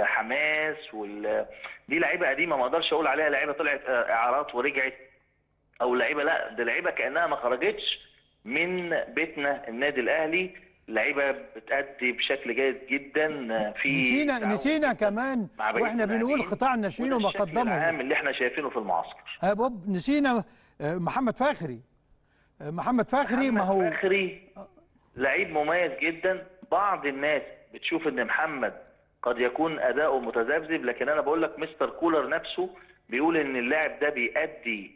والحماس وال دي لعيبه قديمه ما اقدرش اقول عليها لعيبه طلعت آه، اعارات ورجعت او لعيبه لا ده لعيبه كانها ما خرجتش من بيتنا النادي الاهلي لعيبه بتأدي بشكل جيد جدا في نسينا تعاون نسينا جداً كمان مع بقية واحنا بنقول اللاعبين. قطاع الناشئين وده وما الشكل قدمه العام اللي احنا شايفينه في المعسكر آه بوب نسينا آه، محمد فاخري آه، محمد فاخري ما هو محمد فخري لعيب مميز جدا بعض الناس بتشوف ان محمد قد يكون اداؤه متذبذب لكن انا بقول لك مستر كولر نفسه بيقول ان اللاعب ده بيأدي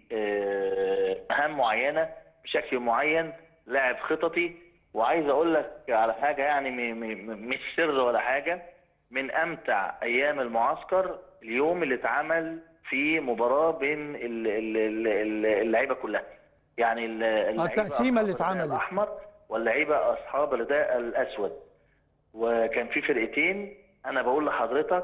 آه، مهام معينه بشكل معين لاعب خططي وعايز اقول لك على حاجه يعني م- م- مش سر ولا حاجه من امتع ايام المعسكر اليوم اللي اتعمل في مباراه بين ال- ال- ال- ال- اللعيبه كلها يعني ال- اللعيبه التقسيمة اللي أصحاب الرداء اتعملت. الاحمر واللعيبه اصحاب الرداء الاسود وكان في فرقتين انا بقول لحضرتك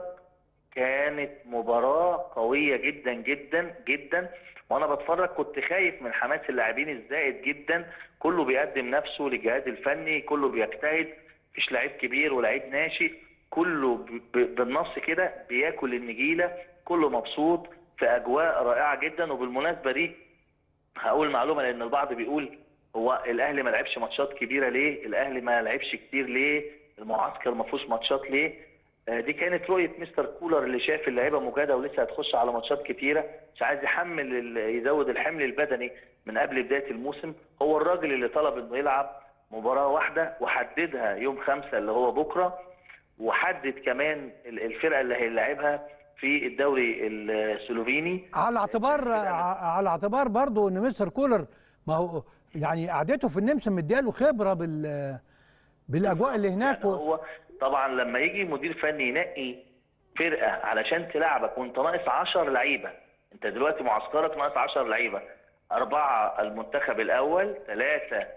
كانت مباراة قوية جدا جدا جدا وانا بتفرج كنت خايف من حماس اللاعبين الزائد جدا كله بيقدم نفسه للجهاز الفني كله بيجتهد مفيش لعيب كبير ولعيب ناشئ كله ب- ب- بالنص كده بياكل النجيلة كله مبسوط في اجواء رائعة جدا وبالمناسبة دي هقول معلومه لان البعض بيقول هو الاهلي ما لعبش ماتشات كبيره ليه؟ الاهلي ما لعبش كتير ليه؟ المعسكر ما فيهوش ماتشات ليه؟ آه، دي كانت رؤيه مستر كولر اللي شاف اللعيبه مجهده ولسه هتخش على ماتشات كتيره مش عايز يحمل ال- يزود الحمل البدني من قبل بدايه الموسم هو الراجل اللي طلب انه يلعب مباراه واحده وحددها يوم خمسة اللي هو بكره وحدد كمان ال- الفرقه اللي هيلاعبها في الدوري السلوفيني على اعتبار ع- على اعتبار برضه ان مستر كولر ما هو يعني قعدته في النمسا مدياله خبره بال بالاجواء اللي هناك يعني و... هو طبعا لما يجي مدير فني ينقي فرقه علشان تلعبك وانت ناقص 10 لعيبه انت دلوقتي معسكرك ناقص 10 لعيبه اربعه المنتخب الاول ثلاثه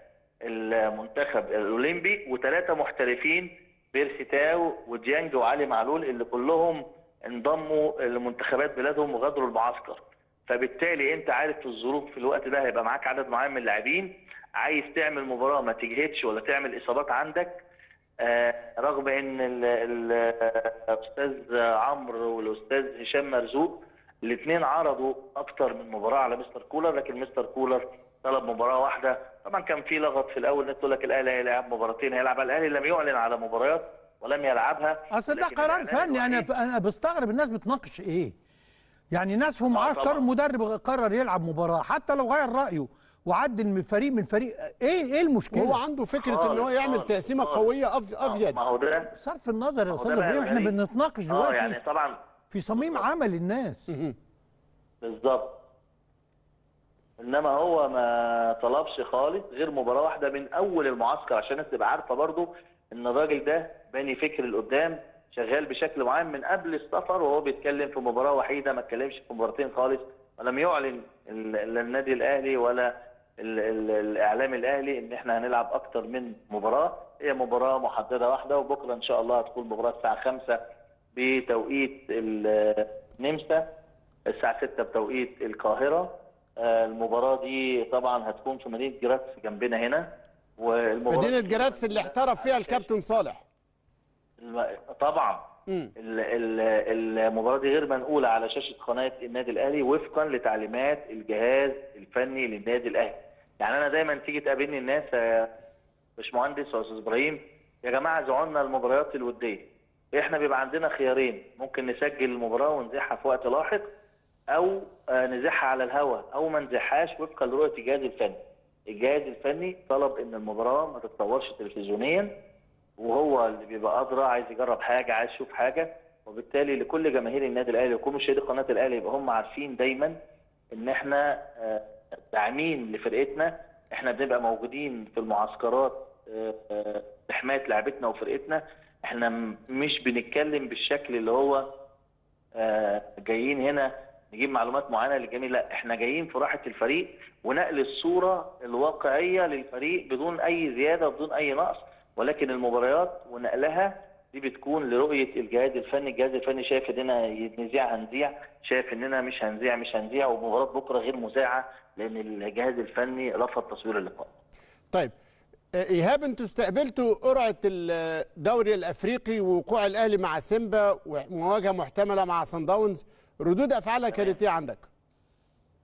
المنتخب الاولمبي وثلاثه محترفين بيرسي تاو وديانج وعلي معلول اللي كلهم انضموا لمنتخبات بلادهم وغادروا المعسكر فبالتالي انت عارف في الظروف في الوقت ده هيبقى معاك عدد معين من اللاعبين عايز تعمل مباراه ما تجهدش ولا تعمل اصابات عندك آه، رغم ان ال- ال- الاستاذ عمرو والاستاذ هشام مرزوق الاثنين عرضوا اكتر من مباراه على مستر كولر لكن مستر كولر طلب مباراه واحده طبعا كان في لغط في الاول الناس تقول لك الاهلي هيلعب مباراتين هيلعب الاهلي لم يعلن على مباريات ولم يلعبها اصل ده لكن قرار الإعلان فني انا الوحيد- انا بستغرب الناس بتناقش ايه يعني ناس في معسكر طبعاً. مدرب قرر يلعب مباراه حتى لو غير رايه وعدل من فريق من فريق ايه ايه المشكله وهو عنده فكره ان هو خالص، يعمل خالص، تقسيمه خالص. قويه أف- آه، افيد ما هو ده صرف النظر يا ما هو استاذ ده بقى ابراهيم احنا غريب. بنتناقش اه دلوقتي يعني طبعا في صميم عمل الناس بالظبط انما هو ما طلبش خالص غير مباراه واحده من اول المعسكر عشان الناس تبقى عارفه برضو ان الراجل ده باني فكر لقدام شغال بشكل معين من قبل السفر وهو بيتكلم في مباراه وحيده ما اتكلمش في مباراتين خالص ولم يعلن ال- لا النادي الاهلي ولا ال ال الاعلام الاهلي ان احنا هنلعب اكتر من مباراه هي مباراه محدده واحده وبكره ان شاء الله هتكون مباراه الساعه 5 بتوقيت النمسا الساعه 6 بتوقيت القاهره آه، المباراه دي طبعا هتكون في مدينه جراتس جنبنا هنا والمباراه مدينه دي- جراتس اللي احترف فيها الكابتن صالح الم- طبعا مم. ال- ال- المباراه دي غير منقوله على شاشه قناه النادي الاهلي وفقا لتعليمات الجهاز الفني للنادي الاهلي يعني انا دايما تيجي تقابلني الناس يا باشمهندس واستاذ ابراهيم يا جماعه زعوا لنا المباريات الوديه احنا بيبقى عندنا خيارين ممكن نسجل المباراه ونزحها في وقت لاحق او آه، نزحها على الهواء او ما نزحهاش وفقا لرؤيه الجهاز الفني الجهاز الفني طلب ان المباراه ما تتصورش تلفزيونيا وهو اللي بيبقى ادرى عايز يجرب حاجه عايز يشوف حاجه وبالتالي لكل جماهير النادي الاهلي وكل مشاهدي قناه الاهلي يبقى هم عارفين دايما ان احنا آه، داعمين لفرقتنا احنا بنبقى موجودين في المعسكرات آه، آه، لحمايه لعبتنا وفرقتنا احنا م- مش بنتكلم بالشكل اللي هو آه، جايين هنا نجيب معلومات معينه للجميع لا احنا جايين في راحه الفريق ونقل الصوره الواقعيه للفريق بدون اي زياده وبدون اي نقص ولكن المباريات ونقلها دي بتكون لرؤيه الجهاز الفني، الجهاز الفني شايف اننا نذيع هنذيع، شايف اننا مش هنذيع مش هنذيع ومباراه بكره غير مذاعه لان الجهاز الفني رفض تصوير اللقاء. طيب آه، ايهاب انتوا استقبلتوا قرعه الدوري الافريقي ووقوع الاهلي مع سيمبا ومواجهه محتمله مع صن داونز ردود افعالها كانت ايه عندك؟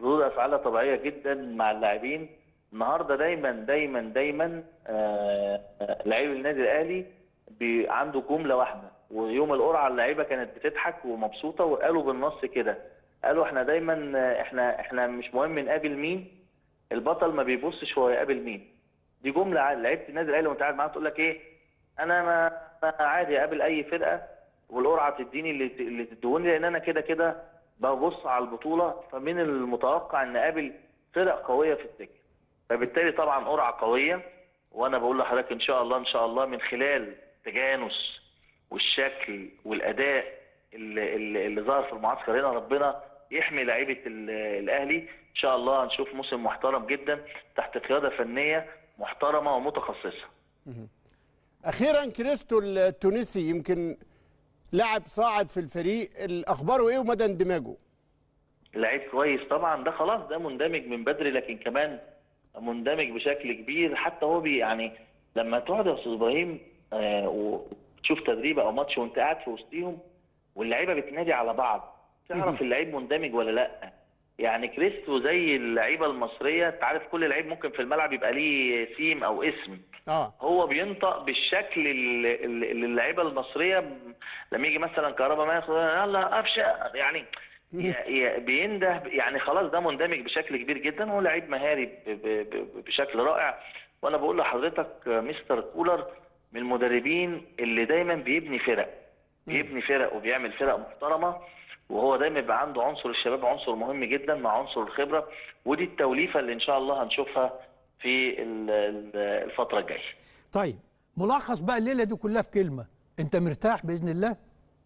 ردود افعالها طبيعيه جدا مع اللاعبين النهارده دايما دايما دايما آه، آه، لعيب النادي الاهلي بي- عنده جمله واحده ويوم القرعه اللعيبه كانت بتضحك ومبسوطه وقالوا بالنص كده قالوا احنا دايما آه، احنا احنا مش مهم نقابل مين البطل ما بيبصش هو يقابل مين دي جمله ع- لعيبه النادي الاهلي وانت قاعد معاها تقول لك ايه انا ما ما عادي اقابل اي فرقه والقرعه تديني اللي ت- اللي تدوني لان انا كده كده ببص على البطوله فمن المتوقع ان اقابل فرق قويه في السكه فبالتالي طبعا قرعه قويه وانا بقول لحضرتك ان شاء الله ان شاء الله من خلال تجانس والشكل والاداء اللي, اللي, اللي ظهر في المعسكر هنا ربنا يحمي لعيبه ال- الاهلي ان شاء الله هنشوف موسم محترم جدا تحت قياده فنيه محترمه ومتخصصه اخيرا كريستو التونسي يمكن لاعب صاعد في الفريق اخباره ايه ومدى اندماجه لعيب كويس طبعا ده خلاص ده مندمج من بدري لكن كمان مندمج بشكل كبير حتى هو بي يعني لما تقعد يا استاذ ابراهيم آه، وتشوف تدريب او ماتش وانت قاعد في وسطيهم واللعيبه بتنادي على بعض تعرف اللعيب مندمج ولا لا يعني كريستو زي اللعيبه المصريه انت عارف كل لعيب ممكن في الملعب يبقى ليه سيم او اسم اه هو بينطق بالشكل اللي اللي اللعيبه المصريه ب- لما يجي مثلا كهربا ما ياخد يلا قفشه يعني ي- ي- بينده يعني خلاص ده مندمج بشكل كبير جدا هو لعيب مهاري ب- ب- ب- بشكل رائع وانا بقول لحضرتك آه، مستر كولر من المدربين اللي دايما بيبني فرق بيبني فرق وبيعمل فرق محترمه وهو دايما يبقى عنده عنصر الشباب عنصر مهم جدا مع عنصر الخبره ودي التوليفه اللي ان شاء الله هنشوفها في ال- ال- الفتره الجايه طيب ملخص بقى الليله دي كلها في كلمه انت مرتاح باذن الله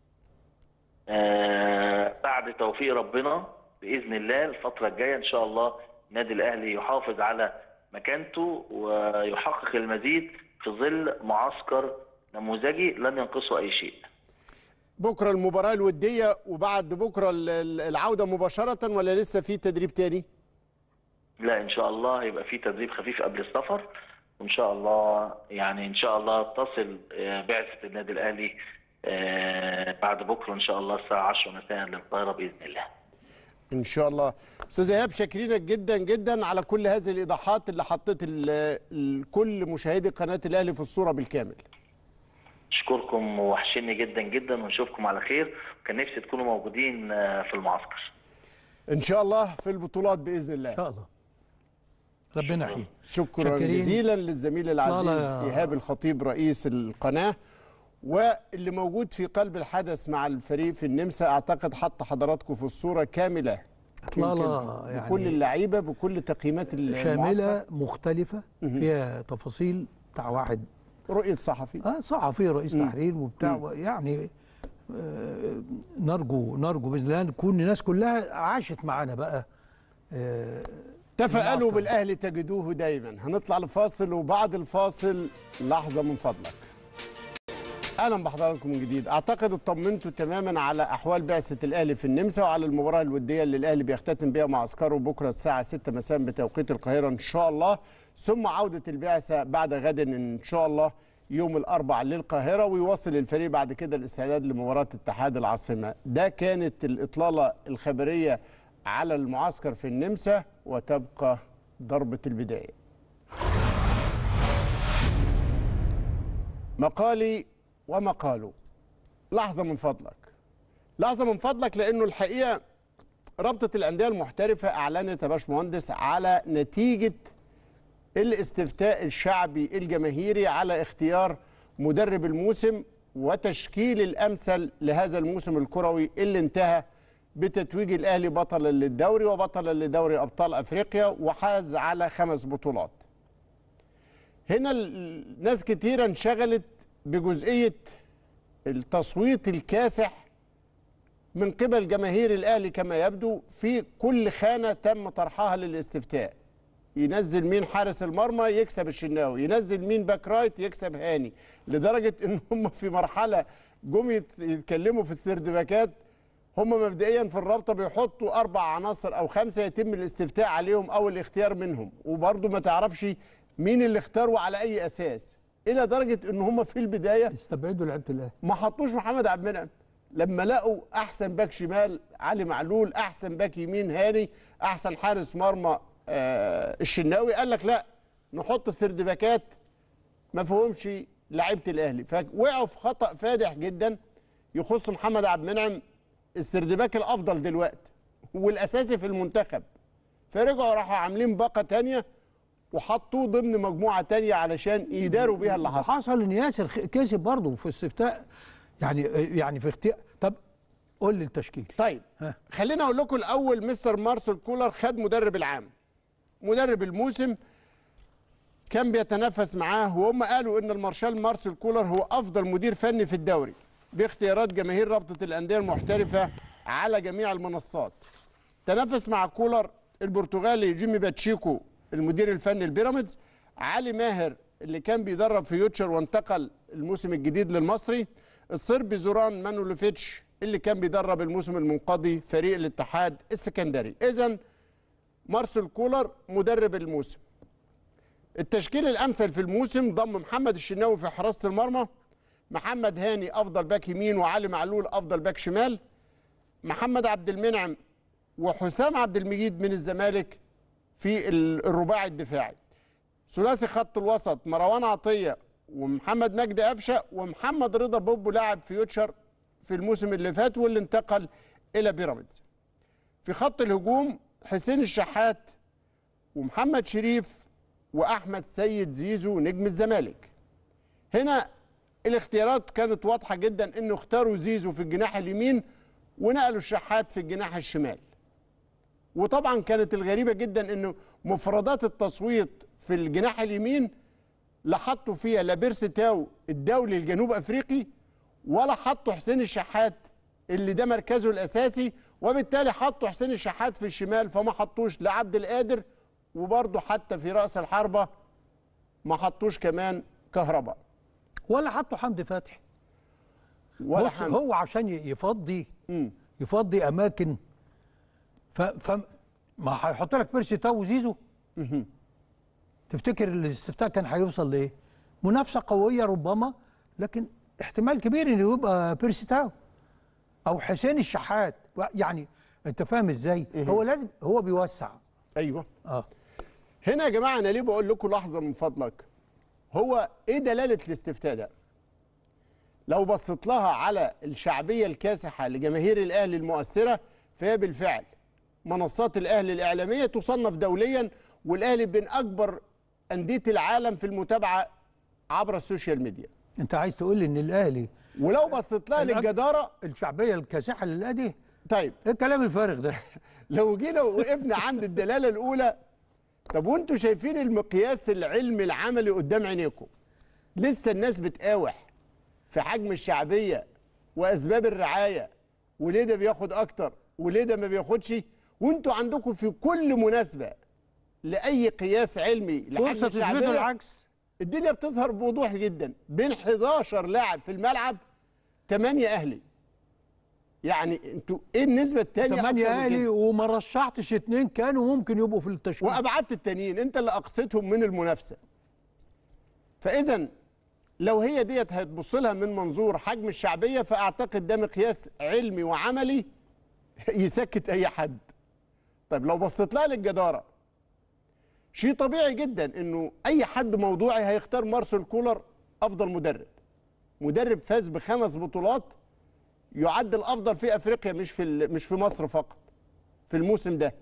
آه، بعد توفيق ربنا باذن الله الفتره الجايه ان شاء الله النادي الاهلي يحافظ على مكانته ويحقق المزيد في ظل معسكر نموذجي لن ينقصه اي شيء بكره المباراه الوديه وبعد بكره ال- ال- العوده مباشره ولا لسه في تدريب تاني لا ان شاء الله هيبقى في تدريب خفيف قبل السفر وان شاء الله يعني ان شاء الله تصل آه، بعثه النادي الاهلي آه، بعد بكره ان شاء الله الساعه 10 مساء للقاهره باذن الله ان شاء الله استاذ ايهاب شاكرينك جدا جدا على كل هذه الايضاحات اللي حطيت ال- ال- كل مشاهدي قناه الاهلي في الصوره بالكامل اشكركم وحشني جدا جدا ونشوفكم على خير وكان نفسي تكونوا موجودين آه، في المعسكر ان شاء الله في البطولات باذن ان الله شاء الله ربنا يحييك شكرا شاكرين. جزيلا للزميل العزيز لا. ايهاب الخطيب رئيس القناه واللي موجود في قلب الحدث مع الفريق في النمسا اعتقد حط حضراتكم في الصوره كامله لا، يمكن لا، يعني بكل اللعيبه بكل تقييمات المعسكر شامله مختلفه فيها تفاصيل بتاع واحد رؤيه صحفي اه صحفي رئيس تحرير وبتاع يعني آه نرجو نرجو باذن الله نكون الناس كلها عاشت معانا بقى آه تفائلوا المعسكر. بالاهلي تجدوه دايما هنطلع لفاصل وبعد الفاصل لحظه من فضلك اهلا بحضراتكم من جديد اعتقد اطمنتوا تماما على احوال بعثه الاهلي في النمسا وعلى المباراه الوديه اللي الاهلي بيختتم بها معسكره بكره الساعه 6 مساء بتوقيت القاهره ان شاء الله ثم عوده البعثه بعد غد ان شاء الله يوم الاربعاء للقاهره ويواصل الفريق بعد كده الاستعداد لمباراه اتحاد العاصمه ده كانت الاطلاله الخبريه على المعسكر في النمسا وتبقى ضربه البدايه مقالي ومقاله لحظة من فضلك لحظة من فضلك لأنه الحقيقة رابطة الأندية المحترفة أعلنت يا باشمهندس على نتيجة الاستفتاء الشعبي الجماهيري على اختيار مدرب الموسم وتشكيل الأمثل لهذا الموسم الكروي اللي انتهى بتتويج الأهلي بطلا للدوري وبطلا لدوري أبطال أفريقيا وحاز على خمس بطولات هنا ال- ناس كتيرة انشغلت بجزئية التصويت الكاسح من قبل جماهير الأهلي كما يبدو في كل خانة تم طرحها للاستفتاء ينزل مين حارس المرمى يكسب الشناوي ينزل مين باك رايت يكسب هاني لدرجة ان هم في مرحلة جم يت- يتكلموا في السردباكات هم مبدئيا في الرابطه بيحطوا اربع عناصر او خمسه يتم الاستفتاء عليهم او الاختيار منهم وبرضه ما تعرفش مين اللي اختار وعلى اي اساس الى درجه ان هم في البدايه استبعدوا لعيبه الاهلي ما حطوش محمد عبد المنعم لما لقوا احسن باك شمال علي معلول احسن باك يمين هاني احسن حارس مرمى آه الشناوي قال لك لا نحط سردباكات ما فيهمش لعيبه الاهلي فوقعوا في خطا فادح جدا يخص محمد عبد المنعم السردباك الافضل دلوقتي والاساسي في المنتخب فرجعوا راحوا عاملين باقه تانية وحطوه ضمن مجموعه تانية علشان يداروا بيها اللي حصل حصل ان ياسر خ- كسب برضه في استفتاء يعني يعني في اختيار طب قول لي التشكيل طيب ها. خلينا اقول لكم الاول مستر مارسيل كولر خد مدرب العام مدرب الموسم كان بيتنافس معاه وهم قالوا ان المارشال مارسيل كولر هو افضل مدير فني في الدوري باختيارات جماهير رابطه الانديه المحترفه على جميع المنصات تنافس مع كولر البرتغالي جيمي باتشيكو المدير الفني البيراميدز علي ماهر اللي كان بيدرب في يوتشر وانتقل الموسم الجديد للمصري الصربي زوران مانولوفيتش اللي كان بيدرب الموسم المنقضي فريق الاتحاد السكندري اذا مارسيل كولر مدرب الموسم التشكيل الامثل في الموسم ضم محمد الشناوي في حراسه المرمى محمد هاني افضل باك يمين وعلي معلول افضل باك شمال محمد عبد المنعم وحسام عبد المجيد من الزمالك في ال- الرباعي الدفاعي ثلاثي خط الوسط مروان عطيه ومحمد مجدي قفشه ومحمد رضا بوبو لاعب في يوتشر في الموسم اللي فات واللي انتقل الى بيراميدز في خط الهجوم حسين الشحات ومحمد شريف واحمد سيد زيزو نجم الزمالك هنا الاختيارات كانت واضحه جدا انه اختاروا زيزو في الجناح اليمين ونقلوا الشحات في الجناح الشمال وطبعا كانت الغريبه جدا انه مفردات التصويت في الجناح اليمين لا حطوا فيها لا بيرسي تاو الدولي الجنوب افريقي ولا حطوا حسين الشحات اللي ده مركزه الاساسي وبالتالي حطوا حسين الشحات في الشمال فما حطوش لعبد القادر وبرضه حتى في راس الحربه ما حطوش كمان كهرباء ولا حطوا حمدي فتحي ولا بص حمد هو عشان ي- يفضي مم. يفضي اماكن ف, ف ما هيحط لك بيرسي تاو وزيزو تفتكر الاستفتاء كان هيوصل لايه؟ منافسه قويه ربما لكن احتمال كبير انه يبقى بيرسي تاو او حسين الشحات يعني انت فاهم ازاي؟ هو لازم هو بيوسع ايوه اه هنا يا جماعه انا ليه بقول لكم لحظه من فضلك هو ايه دلاله الاستفتاء ده لو بصيت لها على الشعبيه الكاسحه لجماهير الاهلي المؤثره فهي بالفعل منصات الاهلي الاعلاميه تصنف دوليا والاهلي بين اكبر انديه العالم في المتابعه عبر السوشيال ميديا انت عايز تقول لي ان الاهلي ولو بصيت لها الأك- للجداره الشعبيه الكاسحه للادي طيب ايه الكلام الفارغ ده؟ لو جينا وقفنا عند الدلاله الاولى طب وانتوا شايفين المقياس العلمي العملي قدام عينيكم لسه الناس بتقاوح في حجم الشعبيه واسباب الرعايه وليه ده بياخد اكتر وليه ده ما بياخدش وانتوا عندكم في كل مناسبه لاي قياس علمي لحجم فرصه تثبتوا الشعبيه العكس الدنيا بتظهر بوضوح جدا بين 11 لاعب في الملعب 8 اهلي يعني انتوا ايه النسبه الثانيه ثمانية اهلي وما رشحتش اتنين كانوا ممكن يبقوا في التشكيل وابعدت التانيين انت اللي اقصيتهم من المنافسه فاذا لو هي ديت هتبص لها من منظور حجم الشعبيه فاعتقد ده مقياس علمي وعملي يسكت اي حد طيب لو بصيت لها للجداره شيء طبيعي جدا انه اي حد موضوعي هيختار مارسيل كولر افضل مدرب مدرب فاز بخمس بطولات يعد الافضل في افريقيا مش في ال- مش في مصر فقط في الموسم ده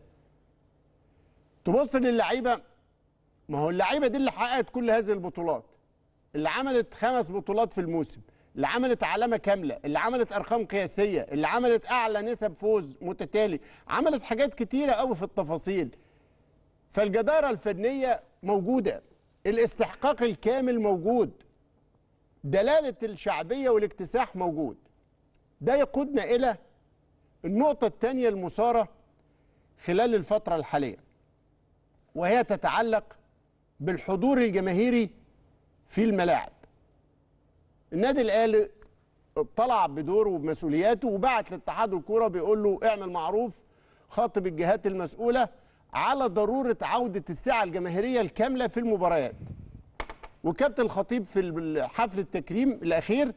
تبص للعيبه ما هو اللعيبه دي اللي حققت كل هذه البطولات اللي عملت خمس بطولات في الموسم اللي عملت علامه كامله اللي عملت ارقام قياسيه اللي عملت اعلى نسب فوز متتالي عملت حاجات كتيره قوي في التفاصيل فالجداره الفنيه موجوده الاستحقاق الكامل موجود دلاله الشعبيه والاكتساح موجود ده يقودنا الى النقطه الثانيه المثاره خلال الفتره الحاليه وهي تتعلق بالحضور الجماهيري في الملاعب النادي الاهلي طلع بدوره وبمسؤولياته وبعت لاتحاد الكوره بيقول له اعمل معروف خاطب الجهات المسؤوله على ضروره عوده السعه الجماهيريه الكامله في المباريات وكابتن الخطيب في حفل التكريم الاخير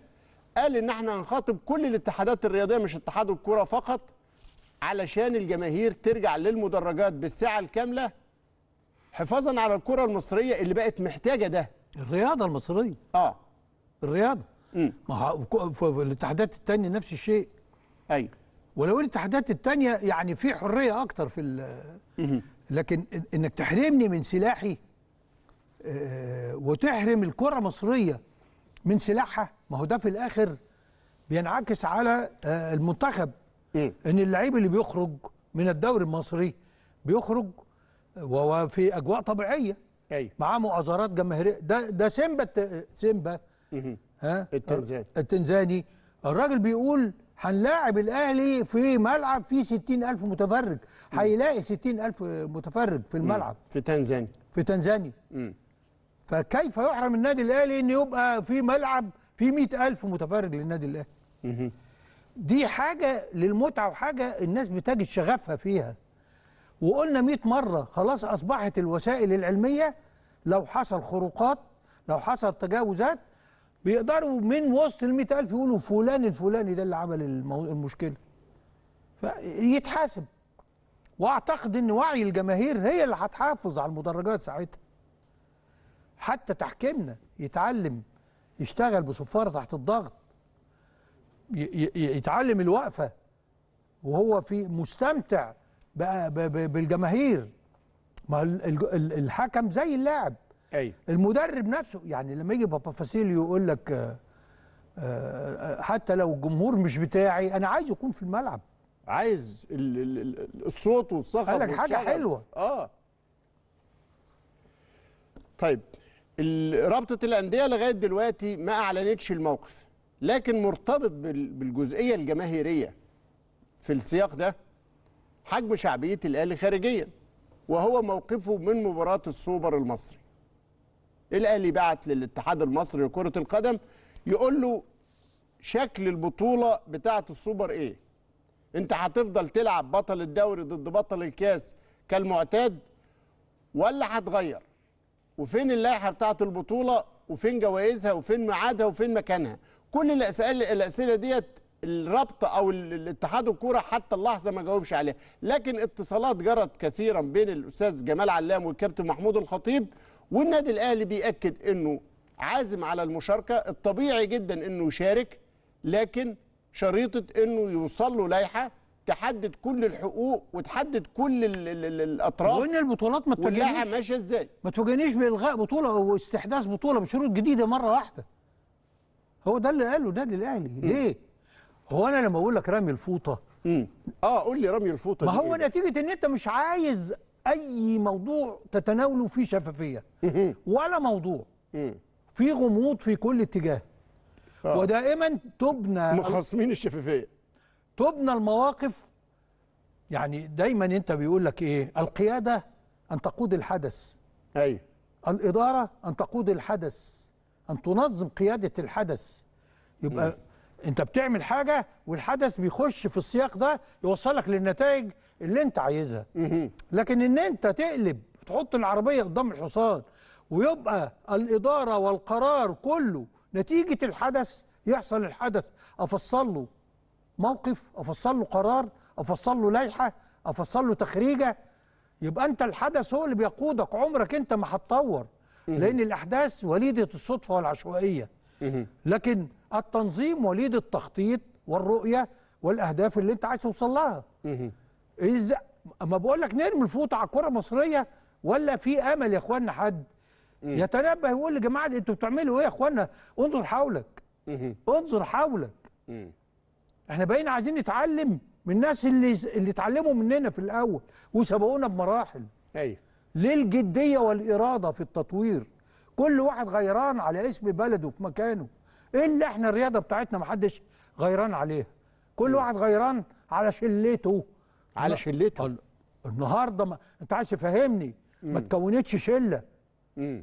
قال ان احنا هنخاطب كل الاتحادات الرياضيه مش اتحاد الكره فقط علشان الجماهير ترجع للمدرجات بالساعه الكامله حفاظا على الكره المصريه اللي بقت محتاجه ده الرياضه المصريه اه الرياضه امم ما ه- ف- ف- الاتحادات التانية نفس الشيء ايوه ولو الاتحادات التانية يعني في حرية أكتر في ال- مهم. لكن إن- إنك تحرمني من سلاحي آه، وتحرم الكرة المصرية من سلاحها ما هو ده في الآخر بينعكس على آه، المنتخب مم. إن اللعيب اللي بيخرج من الدوري المصري بيخرج وهو في أجواء طبيعية ايوه معاه مؤازرات جماهيرية ده ده سيمبا الت- سيمبا مهم. ها التنزاني. التنزاني الراجل بيقول هنلاعب الاهلي في ملعب فيه 60 الف متفرج هيلاقي 60 الف متفرج في الملعب في تنزانيا في تنزانيا مم. فكيف يحرم النادي الاهلي ان يبقى في ملعب فيه 100 الف متفرج للنادي الاهلي مهم. دي حاجه للمتعه وحاجه الناس بتجد شغفها فيها وقلنا 100 مره خلاص اصبحت الوسائل العلميه لو حصل خروقات لو حصل تجاوزات بيقدروا من وسط ال 100000 يقولوا فلان الفلاني ده اللي عمل المو... المشكله فيتحاسب واعتقد ان وعي الجماهير هي اللي هتحافظ على المدرجات ساعتها حتى تحكيمنا يتعلم يشتغل بصفاره تحت الضغط ي- ي- يتعلم الوقفه وهو في مستمتع بقى ب- ب- بالجماهير ما ال- ال- ال- الحكم زي اللاعب ايوه المدرب نفسه يعني لما يجي بابا فاسيليو يقول لك آه، آه، حتى لو الجمهور مش بتاعي انا عايز يكون في الملعب عايز ال ال ال الصوت والصخب قال لك حاجة والشغب. حلوة. اه طيب ال- رابطه الانديه لغايه دلوقتي ما اعلنتش الموقف لكن مرتبط بال- بالجزئيه الجماهيريه في السياق ده حجم شعبيه الاهلي خارجيا وهو موقفه من مباراه السوبر المصري الاهلي بعت للاتحاد المصري لكره القدم يقول له شكل البطوله بتاعه السوبر ايه انت هتفضل تلعب بطل الدوري ضد بطل الكاس كالمعتاد ولا هتغير وفين اللائحه بتاعه البطوله وفين جوائزها وفين ميعادها وفين مكانها كل الاسئله الاسئله ديت الرابطه او ال- الاتحاد الكوره حتى اللحظه ما جاوبش عليها لكن اتصالات جرت كثيرا بين الاستاذ جمال علام والكابتن محمود الخطيب والنادي الاهلي بياكد انه عازم على المشاركه الطبيعي جدا انه يشارك لكن شريطه انه يوصل له لائحه تحدد كل الحقوق وتحدد كل ال ال ال الاطراف وان البطولات ما واللائحه تفاجئنيش ماشيه ازاي ما تفاجئنيش بالغاء بطوله او استحداث بطوله بشروط جديده مره واحده هو ده اللي قاله النادي الاهلي ليه هو انا لما اقول لك رامي الفوطه امم اه قول لي رمي الفوطه ما دي هو إيه؟ نتيجه ان انت مش عايز اي موضوع تتناوله فيه شفافيه ولا موضوع مم. في غموض في كل اتجاه آه. ودائما تبنى مخاصمين الشفافيه تبنى المواقف يعني دايما انت بيقول لك ايه القياده ان تقود الحدث ايوه الاداره ان تقود الحدث ان تنظم قياده الحدث يبقى انت بتعمل حاجه والحدث بيخش في السياق ده يوصلك للنتائج اللي انت عايزها مهم. لكن ان انت تقلب تحط العربيه قدام الحصان ويبقى الاداره والقرار كله نتيجه الحدث يحصل الحدث افصل له موقف افصل له قرار افصل له لائحه افصل له تخريجه يبقى انت الحدث هو اللي بيقودك عمرك انت ما هتطور لان الاحداث وليده الصدفه والعشوائيه مهم. لكن التنظيم وليد التخطيط والرؤيه والاهداف اللي انت عايز توصل لها مهم. إذا اما بقول لك نرمي الفوطه على الكره المصريه ولا في امل يا اخوانا حد يتنبه يقول يا جماعه انتوا بتعملوا ايه يا اخوانا انظر حولك مهم. انظر حولك مم. احنا بقينا عايزين نتعلم من الناس اللي اللي اتعلموا مننا في الاول وسبقونا بمراحل ايوه ليه الجديه والاراده في التطوير كل واحد غيران على اسم بلده في مكانه ايه اللي احنا الرياضه بتاعتنا ما حدش غيران عليها كل واحد غيران على شلته على لا. شلته ال- النهارده ما انت عايز تفهمني ما تكونتش شله مم.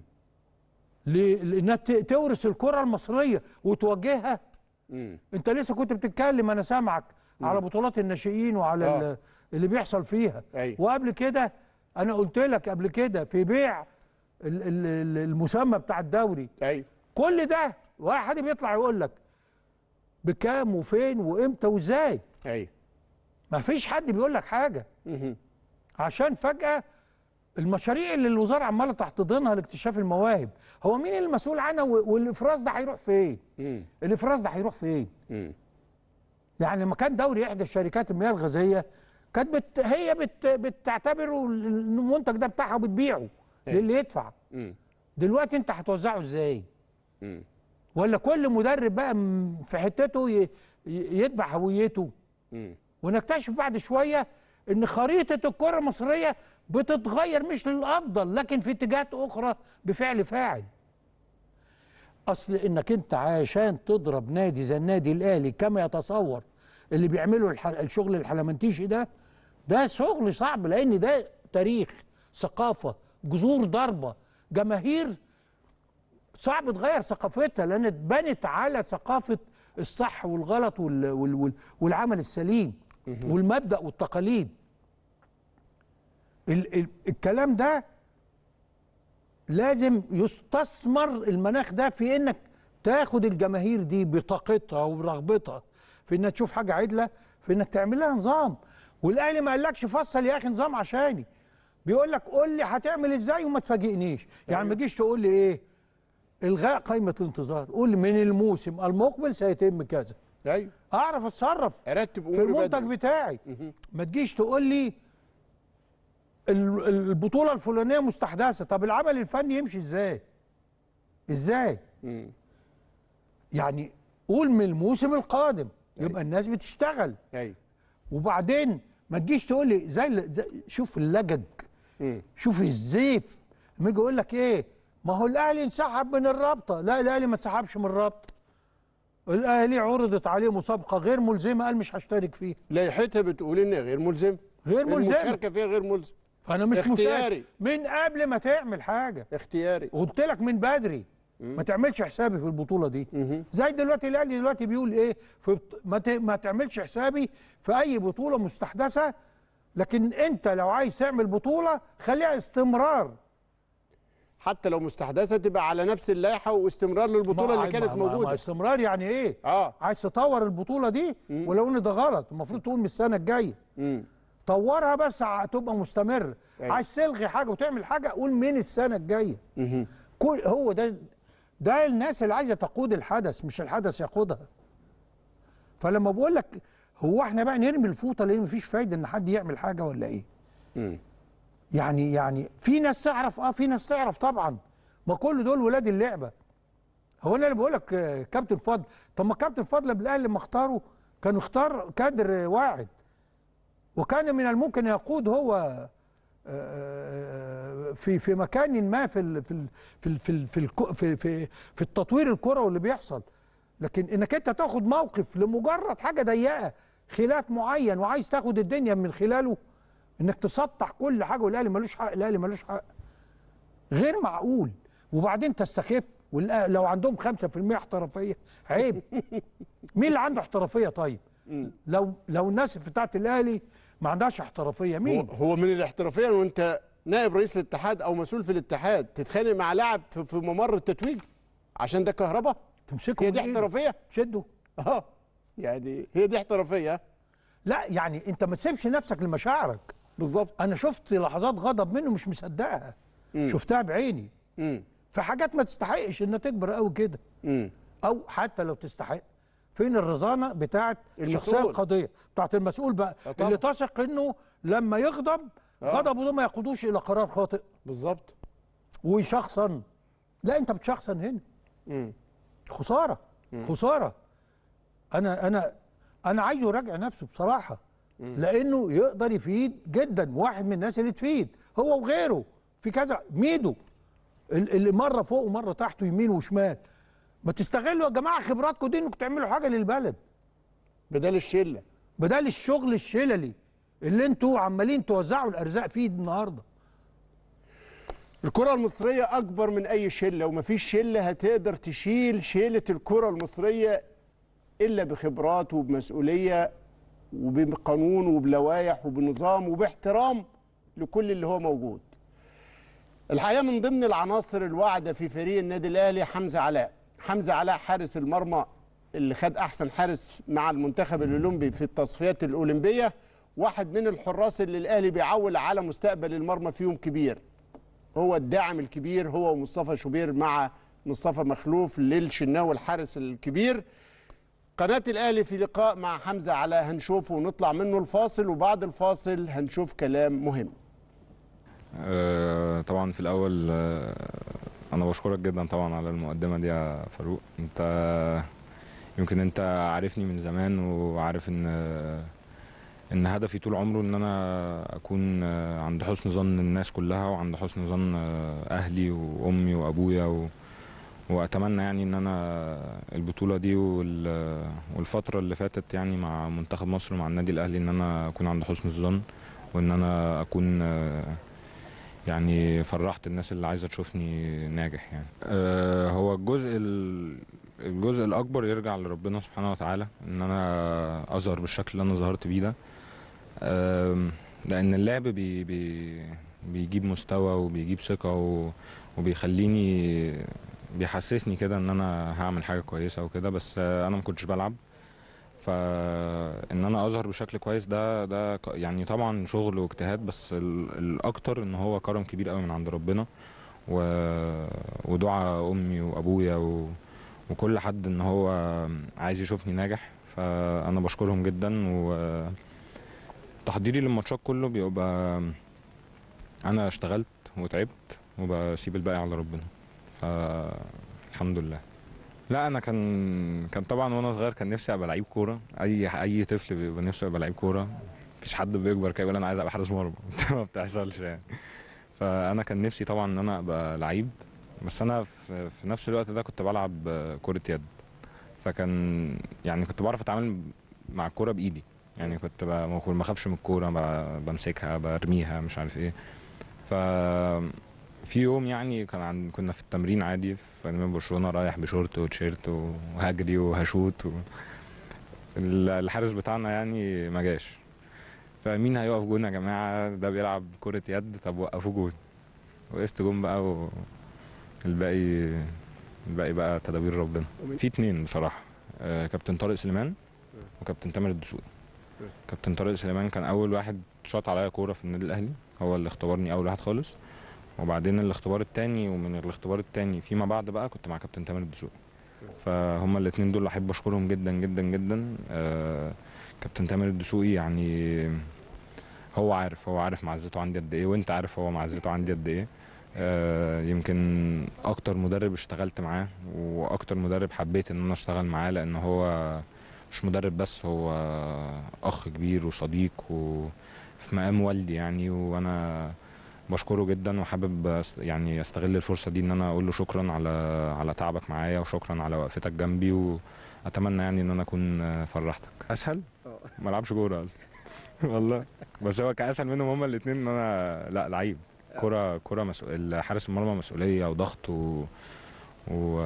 ل- لانها ت- تورث الكره المصريه وتوجهها مم. انت لسه كنت بتتكلم انا سامعك على بطولات الناشئين وعلى آه. ال- اللي بيحصل فيها أيوة. وقبل كده انا قلت لك قبل كده في بيع ال- ال- ال- المسمى بتاع الدوري ايوه كل ده واحد بيطلع يقول لك بكام وفين وامتى وازاي ايوه ما فيش حد بيقول لك حاجه مهم. عشان فجاه المشاريع اللي الوزاره عماله تحتضنها لاكتشاف المواهب هو مين المسؤول عنها و- والافراز ده هيروح فين مم. الافراز ده هيروح فين مم. يعني لما كان دوري احدى الشركات المياه الغازيه كانت بت هي بت بتعتبره المنتج ده بتاعها وبتبيعه أيوة. للي يدفع مم. دلوقتي انت هتوزعه ازاي مم. ولا كل مدرب بقى م- في حتته ي- ي- يتبع هويته مم. ونكتشف بعد شويه ان خريطه الكره المصريه بتتغير مش للافضل لكن في اتجاهات اخرى بفعل فاعل اصل انك انت عشان تضرب نادي زي النادي الاهلي كما يتصور اللي بيعملوا الح- الشغل الحلمنتيشي ده ده شغل صعب لان ده تاريخ ثقافه جذور ضربه جماهير صعب تغير ثقافتها لان اتبنت على ثقافه الصح والغلط وال وال وال والعمل السليم والمبدا والتقاليد ال ال الكلام ده لازم يستثمر المناخ ده في انك تاخد الجماهير دي بطاقتها ورغبتها في انها تشوف حاجه عدله في انك تعمل لها نظام والاهلي ما قالكش فصل يا اخي نظام عشاني بيقول لك قول لي هتعمل ازاي وما تفاجئنيش يعني ما تجيش تقول لي ايه الغاء قائمه الانتظار قول لي من الموسم المقبل سيتم كذا ايوه اعرف اتصرف ارتب في اموري المنتج بدري. بتاعي ما تجيش تقول لي ال- البطوله الفلانيه مستحدثه طب العمل الفني يمشي ازاي ازاي مم. يعني قول من الموسم القادم يبقى الناس بتشتغل ايوه وبعدين ما تجيش تقول لي زي, ال- زي شوف اللجج مم. شوف الزيف لما يجي يقول لك ايه ما هو الاهلي انسحب من الرابطه لا الاهلي ما انسحبش من الرابطه الاهلي عرضت عليه مسابقه غير ملزمه قال مش هشترك فيها لائحتها بتقول ان غير ملزم غير ملزمه المشاركه فيها غير ملزم فانا مش اختياري. مشارك من قبل ما تعمل حاجه اختياري قلت لك من بدري ما تعملش حسابي في البطوله دي زي دلوقتي الاهلي دلوقتي بيقول ايه في بط... ما, ت... ما تعملش حسابي في اي بطوله مستحدثه لكن انت لو عايز تعمل بطوله خليها استمرار حتى لو مستحدثه تبقى على نفس اللائحه واستمرار للبطوله ما- اللي كانت ما- ما- ما موجوده استمرار يعني ايه اه عايز تطور البطوله دي ولو ان ده غلط المفروض تقول من السنه الجايه مم. طورها بس ع- تبقى مستمر أيوة. عايز تلغي حاجه وتعمل حاجه قول من السنه الجايه مهم. كل هو ده ده الناس اللي عايزه تقود الحدث مش الحدث يقودها فلما بقول لك هو احنا بقى نرمي الفوطه لان مفيش فايده ان حد يعمل حاجه ولا ايه مم. يعني يعني في ناس تعرف اه في ناس تعرف طبعا ما كل دول ولاد اللعبه هو انا اللي بقول لك آه، كابتن فضل طب ما كابتن فضل بالاهلي لما اختاره كان اختار كادر آه، واعد وكان من الممكن يقود هو آه، في في مكان ما في ال- في ال- في ال- في ال- في الكو- في في, في التطوير الكروي اللي بيحصل لكن انك انت تاخد موقف لمجرد حاجه ضيقه خلاف معين وعايز تاخد الدنيا من خلاله انك تسطح كل حاجه والاهلي ملوش حق الاهلي ملوش حق غير معقول وبعدين تستخف والأ- لو عندهم 5% احترافيه عيب مين اللي عنده احترافيه طيب لو لو الناس بتاعت الاهلي ما عندهاش احترافيه هو, مين هو من الاحترافيه وانت نائب رئيس الاتحاد او مسؤول في الاتحاد تتخانق مع لاعب في, في ممر التتويج عشان ده كهرباء تمسكه هي من دي إيده، احترافيه شده اه يعني هي دي احترافيه لا يعني انت ما تسيبش نفسك لمشاعرك بالظبط انا شفت لحظات غضب منه مش مصدقها شفتها بعيني مم. في حاجات ما تستحقش انها تكبر قوي كده مم. او حتى لو تستحق فين الرزانه بتاعت الشخصيه المسؤول. القضيه بتاعت المسؤول بقى آه طبعا. اللي تثق انه لما يغضب آه. غضبه ده ما يقودوش الى قرار خاطئ بالظبط ويشخصن لا انت بتشخصن هنا مم. خساره خساره انا انا انا عايزه يراجع نفسه بصراحه لانه يقدر يفيد جدا واحد من الناس اللي تفيد هو وغيره في كذا ميدو ال- اللي مره فوق ومره تحت ويمين وشمال ما تستغلوا يا جماعه خبراتكم دي انكم تعملوا حاجه للبلد بدل الشله بدل الشغل الشللي اللي انتوا عمالين توزعوا الارزاق فيه النهارده الكرة المصرية أكبر من أي شلة ومفيش شلة هتقدر تشيل شيلة الكرة المصرية إلا بخبرات وبمسؤولية وبقانون وبلوائح وبنظام وباحترام لكل اللي هو موجود الحقيقة من ضمن العناصر الواعدة في فريق النادي الأهلي حمزة علاء حمزة علاء حارس المرمى اللي خد احسن حارس مع المنتخب الاولمبي في التصفيات الاولمبيه واحد من الحراس اللي الاهلي بيعول على مستقبل المرمى فيهم كبير هو الداعم الكبير هو ومصطفى شوبير مع مصطفى مخلوف للشناوي الحارس الكبير قناة الأهلي في لقاء مع حمزة على هنشوفه ونطلع منه الفاصل وبعد الفاصل هنشوف كلام مهم آه، طبعا في الاول آه، انا بشكرك جدا طبعا على المقدمه دي يا فاروق انت يمكن انت عارفني من زمان وعارف ان ان هدفي طول عمره ان انا اكون آه، عند حسن ظن الناس كلها وعند حسن ظن آه، اهلي وامي وابويا و واتمنى يعني ان انا البطوله دي وال- والفتره اللي فاتت يعني مع منتخب مصر ومع النادي الاهلي ان انا اكون عند حسن الظن وان انا اكون آه، يعني فرحت الناس اللي عايزه تشوفني ناجح يعني أه هو الجزء ال- الجزء الاكبر يرجع لربنا سبحانه وتعالى ان انا اظهر بالشكل اللي انا ظهرت بيه ده أم، لان اللعب بي بي بيجيب مستوى وبيجيب ثقه و- وبيخليني بيحسسني كده ان انا هعمل حاجه كويسه وكده بس آه، انا ما كنتش بلعب فان انا اظهر بشكل كويس ده ده ك- يعني طبعا شغل واجتهاد بس ال- الاكتر ان هو كرم كبير قوي من عند ربنا و... ودعاء امي وابويا و... وكل حد ان هو عايز يشوفني ناجح فانا بشكرهم جدا وتحضيري للماتشات كله بيبقى انا اشتغلت وتعبت وبسيب الباقي على ربنا فالحمد لله لا انا كان كان طبعا وانا صغير كان نفسي ابقى لعيب كوره اي اي طفل بيبقى نفسه يبقى لعيب كوره مفيش حد بيكبر كده يقول انا عايز ابقى حارس مرمى ما بتحصلش يعني فانا كان نفسي طبعا ان انا ابقى لعيب بس انا في, في نفس الوقت ده كنت بلعب كره يد فكان يعني كنت بعرف اتعامل مع الكوره بايدي يعني كنت ب- ما ما اخافش من الكوره ب- بمسكها برميها مش عارف ايه ف في يوم يعني كان عن كنا في التمرين عادي في نادي برشلونه رايح بشورت وتيشيرت وهجري وهشوت و... ال- الحارس بتاعنا يعني ما جاش فمين هيقف جون يا جماعه ده بيلعب كره يد طب وقفوا جون وقفت جون بقى والباقي الباقي بقى تدابير ربنا في اتنين بصراحه آه، كابتن طارق سليمان وكابتن تامر الدسوقي كابتن طارق سليمان كان اول واحد شاط عليا كوره في النادي الاهلي هو اللي اختبرني اول واحد خالص وبعدين الاختبار التاني ومن الاختبار التاني فيما بعد بقى كنت مع كابتن تامر الدسوقي فهم الاثنين دول احب اشكرهم جدا جدا جدا آه كابتن تامر الدسوقي يعني هو عارف هو عارف معزته عندي قد ايه وانت عارف هو معزته عندي قد ايه آه يمكن اكتر مدرب اشتغلت معاه واكتر مدرب حبيت ان انا اشتغل معاه لان هو مش مدرب بس هو اخ كبير وصديق وفي مقام والدي يعني وانا بشكره جدا وحابب أست- يعني استغل الفرصه دي ان انا اقول له شكرا على على تعبك معايا وشكرا على وقفتك جنبي واتمنى يعني ان انا اكون فرحتك اسهل ما العبش كوره اصلا والله بس هو كاسهل منهم هما الاثنين ان انا لا لعيب كرة كرة مسؤول حارس المرمى مسؤولية وضغط و, و...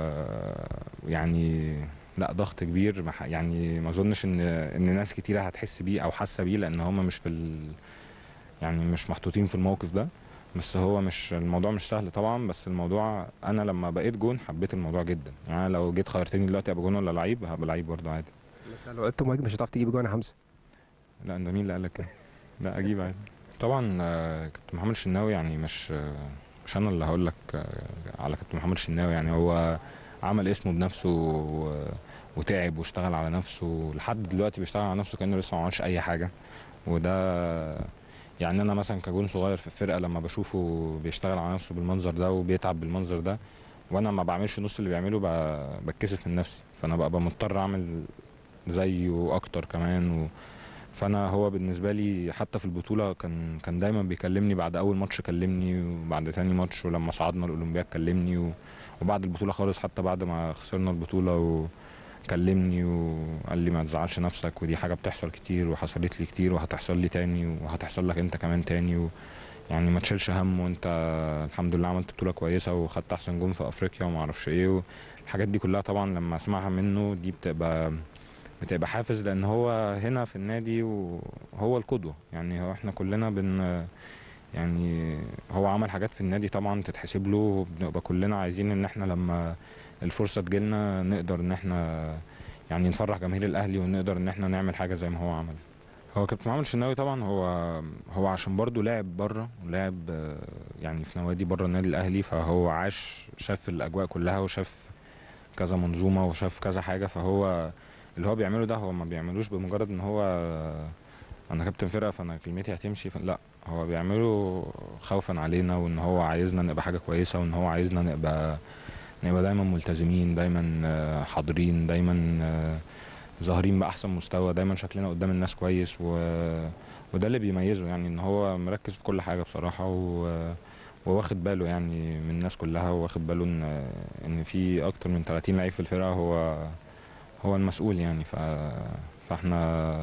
يعني لا ضغط كبير ما ح- يعني ما اظنش ان ان ناس كتيرة هتحس بيه او حاسة بيه لان هم مش في ال... يعني مش محطوطين في الموقف ده بس هو مش الموضوع مش سهل طبعا بس الموضوع انا لما بقيت جون حبيت الموضوع جدا يعني أنا لو جيت خيرتني دلوقتي ابقى جون ولا لعيب هبقى لعيب برضه عادي انت لو قلت مهاجم مش هتعرف تجيب جوان يا حمزه لا ده مين اللي قال لك كده؟ لا اجيب عادي طبعا آه، كابتن محمد الشناوي يعني مش آه، مش انا اللي هقول لك آه، على كابتن محمد الشناوي يعني هو عمل اسمه بنفسه و- وتعب واشتغل على نفسه لحد دلوقتي بيشتغل على نفسه كانه لسه ما عملش اي حاجه وده يعني انا مثلا كجون صغير في الفرقه لما بشوفه بيشتغل على نفسه بالمنظر ده وبيتعب بالمنظر ده وانا ما بعملش نص اللي بيعمله ب- بتكسف من نفسي فانا ببقى مضطر اعمل زيه واكتر كمان و... فانا هو بالنسبه لي حتى في البطوله كان كان دايما بيكلمني بعد اول ماتش كلمني وبعد تاني ماتش ولما صعدنا الاولمبياد كلمني و... وبعد البطوله خالص حتى بعد ما خسرنا البطوله وكلمني وقال لي ما تزعلش نفسك ودي حاجه بتحصل كتير وحصلت لي كتير وهتحصل لي تاني وهتحصل لك انت كمان تاني و... يعني ما تشيلش هم وانت الحمد لله عملت بطوله كويسه وخدت احسن جون في افريقيا وما اعرفش ايه الحاجات دي كلها طبعا لما اسمعها منه دي بتبقى بتبقى حافز لان هو هنا في النادي وهو القدوه يعني هو احنا كلنا بن يعني هو عمل حاجات في النادي طبعا تتحسب له وبنبقى كلنا عايزين ان احنا لما الفرصه تجيلنا نقدر ان احنا يعني نفرح جماهير الاهلي ونقدر ان احنا نعمل حاجه زي ما هو عمل هو كابتن محمد الشناوي طبعا هو هو عشان برضه لاعب بره ولعب آه، يعني في نوادي بره النادي الاهلي فهو عاش شاف الاجواء كلها وشاف كذا منظومه وشاف كذا حاجه فهو اللي هو بيعمله ده هو ما بيعملوش بمجرد ان هو آه، انا كابتن فرقه فانا كلمتي هتمشي ف... لا هو بيعمله خوفا علينا وان هو عايزنا نبقى حاجه كويسه وان هو عايزنا نبقى نبقى دايما ملتزمين دايما آه، حاضرين دايما آه، ظاهرين بأحسن مستوى دايما شكلنا قدام الناس كويس و... وده اللي بيميزه يعني ان هو مركز في كل حاجة بصراحة و... وواخد باله يعني من الناس كلها وواخد باله ان ان في اكتر من 30 لعيب في الفرقة هو هو المسؤول يعني ف... فاحنا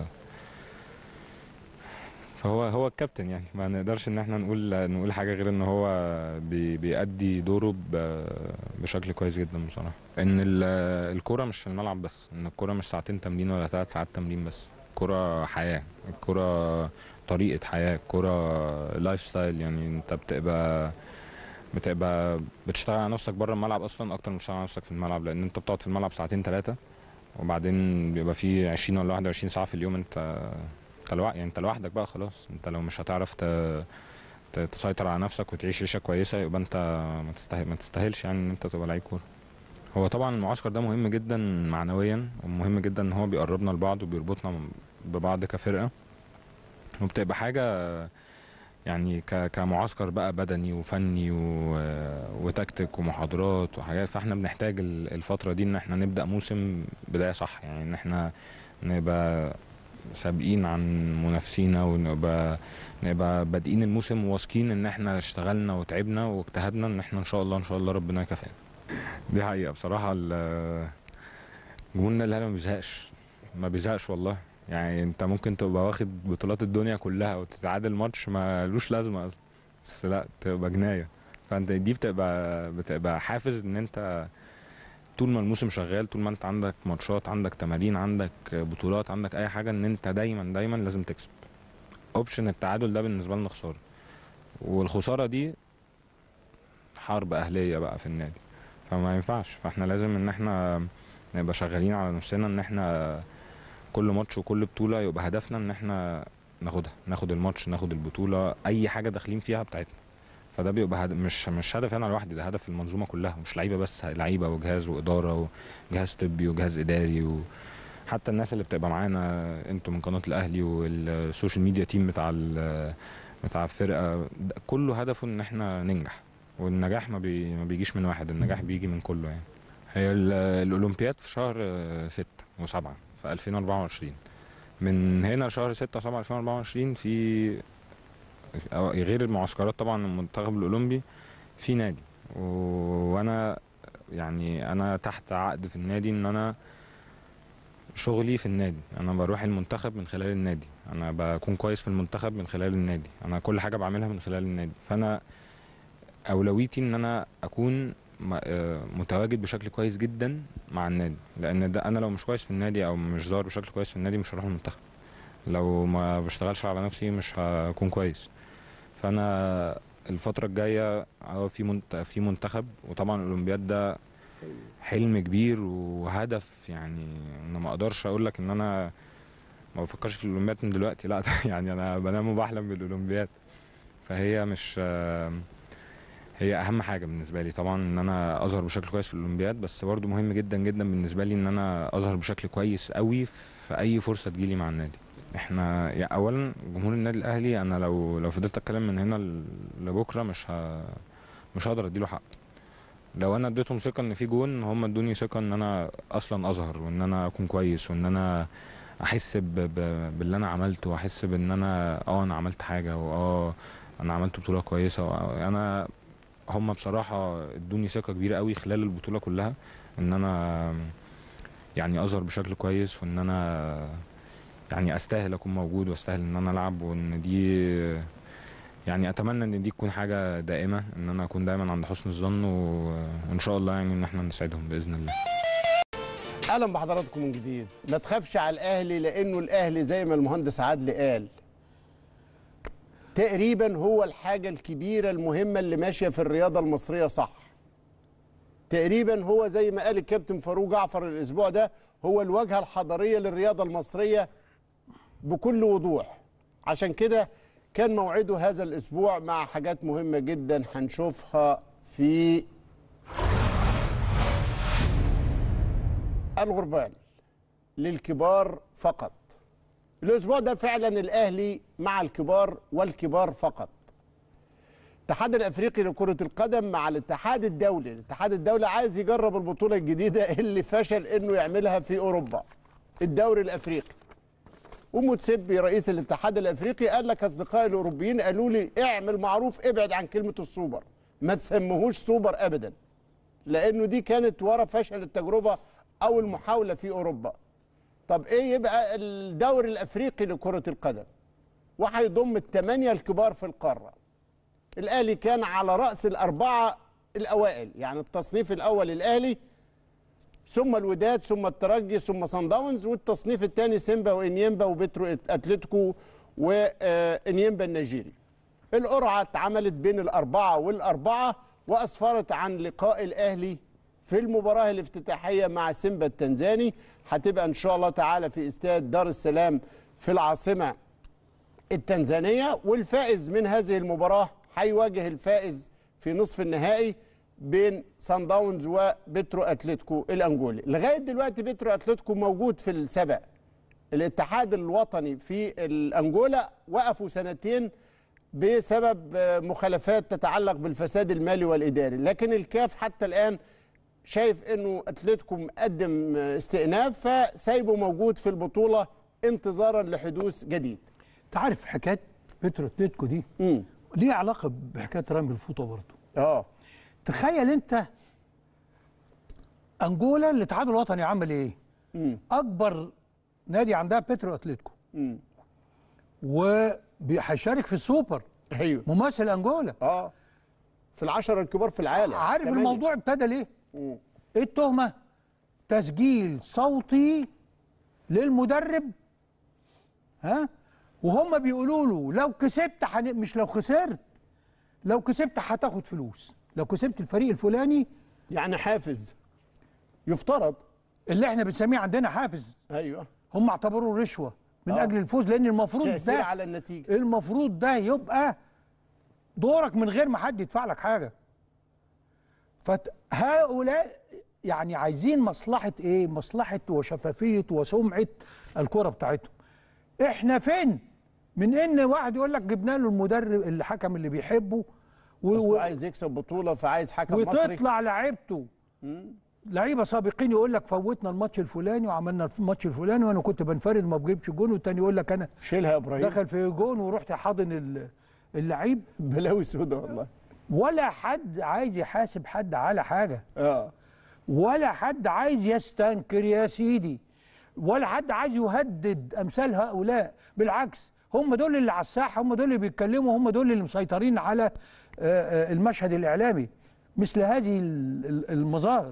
فهو هو الكابتن يعني ما نقدرش ان احنا نقول نقول حاجه غير ان هو بي بيأدي دوره ب- بشكل كويس جدا بصراحه ان ال- الكوره مش في الملعب بس ان الكوره مش ساعتين تمرين ولا ثلاث ساعات تمرين بس الكوره حياه الكوره طريقه حياه الكوره لايف ستايل يعني انت بتبقى بتبقى بتشتغل على نفسك بره الملعب اصلا اكتر من بتشتغل على نفسك في الملعب لان انت بتقعد في الملعب ساعتين ثلاثه وبعدين بيبقى في 20 ولا 21 ساعه في اليوم انت انت لوحدك يعني انت لوحدك بقى خلاص انت لو مش هتعرف ت... ت- تسيطر على نفسك وتعيش عيشه كويسه يبقى انت ما تستاهل ما تستاهلش يعني ان انت تبقى لعيب كوره هو طبعا المعسكر ده مهم جدا معنويا ومهم جدا ان هو بيقربنا لبعض وبيربطنا ببعض كفرقه وبتبقى حاجه يعني ك... كمعسكر بقى بدني وفني و... وتكتيك ومحاضرات وحاجات فاحنا بنحتاج ال- الفتره دي ان احنا نبدا موسم بدايه صح يعني ان احنا نبقى سابقين عن منافسينا ونبقى نبقى بادئين الموسم واثقين ان احنا اشتغلنا وتعبنا واجتهدنا ان احنا ان شاء الله ان شاء الله ربنا يكافئنا دي حقيقه بصراحه ال- جمهورنا الاهلي ما بيزهقش ما بيزهقش والله يعني انت ممكن تبقى واخد بطولات الدنيا كلها وتتعادل ماتش ملوش لازمه اصلا بس لا تبقى جنايه فانت دي بتبقى بتبقى حافز ان انت طول ما الموسم شغال طول ما انت عندك ماتشات عندك تمارين عندك بطولات عندك اي حاجه ان انت دايما دايما لازم تكسب اوبشن التعادل ده بالنسبه لنا خساره والخساره دي حرب اهليه بقى في النادي فما ينفعش فاحنا لازم ان احنا نبقى شغالين على نفسنا ان احنا كل ماتش وكل بطوله يبقى هدفنا ان احنا ناخدها ناخد الماتش ناخد البطوله اي حاجه داخلين فيها بتاعتنا فده بيبقى هدف مش مش هدف انا لوحدي ده هدف المنظومه كلها مش لعيبه بس لعيبه وجهاز واداره وجهاز طبي وجهاز اداري وحتى الناس اللي بتبقى معانا انتوا من قناه الاهلي والسوشيال ميديا تيم بتاع ال- بتاع الفرقه ده كله هدفه ان احنا ننجح والنجاح ما, بي ما بيجيش من واحد النجاح بيجي من كله يعني هي ال- الاولمبياد في شهر آه، ستة وسبعة في 2024 من هنا لشهر ستة وسبعة 2024 في أو- غير المعسكرات طبعا المنتخب الاولمبي في نادي و- وانا يعني انا تحت عقد في النادي ان انا شغلي في النادي انا بروح المنتخب من خلال النادي انا بكون كويس في المنتخب من خلال النادي انا كل حاجه بعملها من خلال النادي فانا اولويتي ان انا اكون م- آه، متواجد بشكل كويس جدا مع النادي لان ده انا لو مش كويس في النادي او مش ظاهر بشكل كويس في النادي مش هروح المنتخب لو ما بشتغلش على نفسي مش هكون كويس فانا الفتره الجايه اه في منت- في منتخب وطبعا الاولمبياد ده حلم كبير وهدف يعني انا ما اقدرش اقول لك ان انا ما بفكرش في الاولمبياد من دلوقتي لا يعني انا بنام وبحلم بالاولمبياد فهي مش آه، هي اهم حاجه بالنسبه لي طبعا ان انا اظهر بشكل كويس في الاولمبياد بس برضو مهم جدا جدا بالنسبه لي ان انا اظهر بشكل كويس قوي في اي فرصه تجيلي مع النادي احنا يعني اولا جمهور النادي الاهلي انا لو لو فضلت اتكلم من هنا ل- لبكره مش ه... مش هقدر اديله حق لو انا اديتهم ثقه ان في جون هم ادوني ثقه ان انا اصلا اظهر وان انا اكون كويس وان انا احس ب... ب... باللي انا عملته واحس بان انا اه انا عملت حاجه واه انا عملت بطوله كويسه وآه انا هم بصراحه ادوني ثقه كبيره قوي خلال البطوله كلها ان انا يعني اظهر بشكل كويس وان انا يعني استاهل اكون موجود واستاهل ان انا العب وان دي يعني اتمنى ان دي تكون حاجه دائمه ان انا اكون دايما عند حسن الظن و- وان شاء الله يعني ان احنا نسعدهم باذن الله اهلا بحضراتكم من جديد ما تخافش على الاهلي لانه الاهلي زي ما المهندس عادل قال تقريبا هو الحاجه الكبيره المهمه اللي ماشيه في الرياضه المصريه صح تقريبا هو زي ما قال الكابتن فاروق جعفر الاسبوع ده هو الواجهه الحضاريه للرياضه المصريه بكل وضوح عشان كده كان موعده هذا الاسبوع مع حاجات مهمه جدا هنشوفها في الغربال للكبار فقط الاسبوع ده فعلا الاهلي مع الكبار والكبار فقط الاتحاد الافريقي لكره القدم مع الاتحاد الدولي الاتحاد الدولي عايز يجرب البطوله الجديده اللي فشل انه يعملها في اوروبا الدوري الافريقي وموتسيبي رئيس الاتحاد الافريقي قال لك اصدقائي الاوروبيين قالوا لي اعمل معروف ابعد عن كلمه السوبر ما تسموهوش سوبر ابدا لانه دي كانت ورا فشل التجربه او المحاوله في اوروبا طب ايه يبقى الدوري الافريقي لكره القدم وهيضم الثمانيه الكبار في القاره الاهلي كان على راس الاربعه الاوائل يعني التصنيف الاول الاهلي ثم الوداد ثم الترجي ثم صن داونز والتصنيف الثاني سيمبا وانيمبا وبترو اتلتيكو وانيمبا النيجيري القرعه اتعملت بين الاربعه والاربعه واسفرت عن لقاء الاهلي في المباراه الافتتاحيه مع سيمبا التنزاني هتبقى ان شاء الله تعالى في استاد دار السلام في العاصمه التنزانيه والفائز من هذه المباراه هيواجه الفائز في نصف النهائي بين سان داونز وبترو اتلتيكو الانجولي لغايه دلوقتي بترو اتلتيكو موجود في السبق الاتحاد الوطني في الانجولا وقفوا سنتين بسبب مخالفات تتعلق بالفساد المالي والاداري لكن الكاف حتى الان شايف انه اتلتيكو مقدم استئناف فسايبه موجود في البطوله انتظارا لحدوث جديد انت عارف حكايه بترو اتلتيكو دي امم ليها علاقه بحكايه رمي الفوطه برضه اه تخيل انت انجولا الاتحاد الوطني عمل ايه امم اكبر نادي عندها بترو اتلتيكو امم وهيشارك في السوبر ايوه ممثل انجولا اه في العشرة الكبار في العالم عارف تمانية. الموضوع ابتدى ليه مم. ايه التهمه تسجيل صوتي للمدرب ها وهم بيقولوا له لو كسبت حن... مش لو خسرت لو كسبت هتاخد فلوس لو كسبت الفريق الفلاني يعني حافز يفترض اللي احنا بنسميه عندنا حافز ايوه هم اعتبروه رشوه من آه. اجل الفوز لان المفروض تأثير ده على النتيجة المفروض ده يبقى دورك من غير ما حد يدفع لك حاجه فهؤلاء يعني عايزين مصلحه ايه مصلحه وشفافيه وسمعه الكره بتاعتهم احنا فين من ان واحد يقول لك جبنا له المدرب الحكم اللي بيحبه و... اصله و... عايز يكسب بطولة فعايز حكم مصري وتطلع لعيبته لعيبه سابقين يقول لك فوتنا الماتش الفلاني وعملنا الماتش الفلاني وانا كنت بنفرد ما بجيبش جون والتاني يقول لك انا شيلها يا ابراهيم دخل في جون ورحت حاضن ال- اللعيب بلاوي سودا والله ولا حد عايز يحاسب حد على حاجه اه ولا حد عايز يستنكر يا سيدي ولا حد عايز يهدد امثال هؤلاء بالعكس هم دول اللي على الساحه هم دول اللي بيتكلموا هم دول اللي مسيطرين على آه، آه، المشهد الاعلامي مثل هذه ال- ال- المظاهر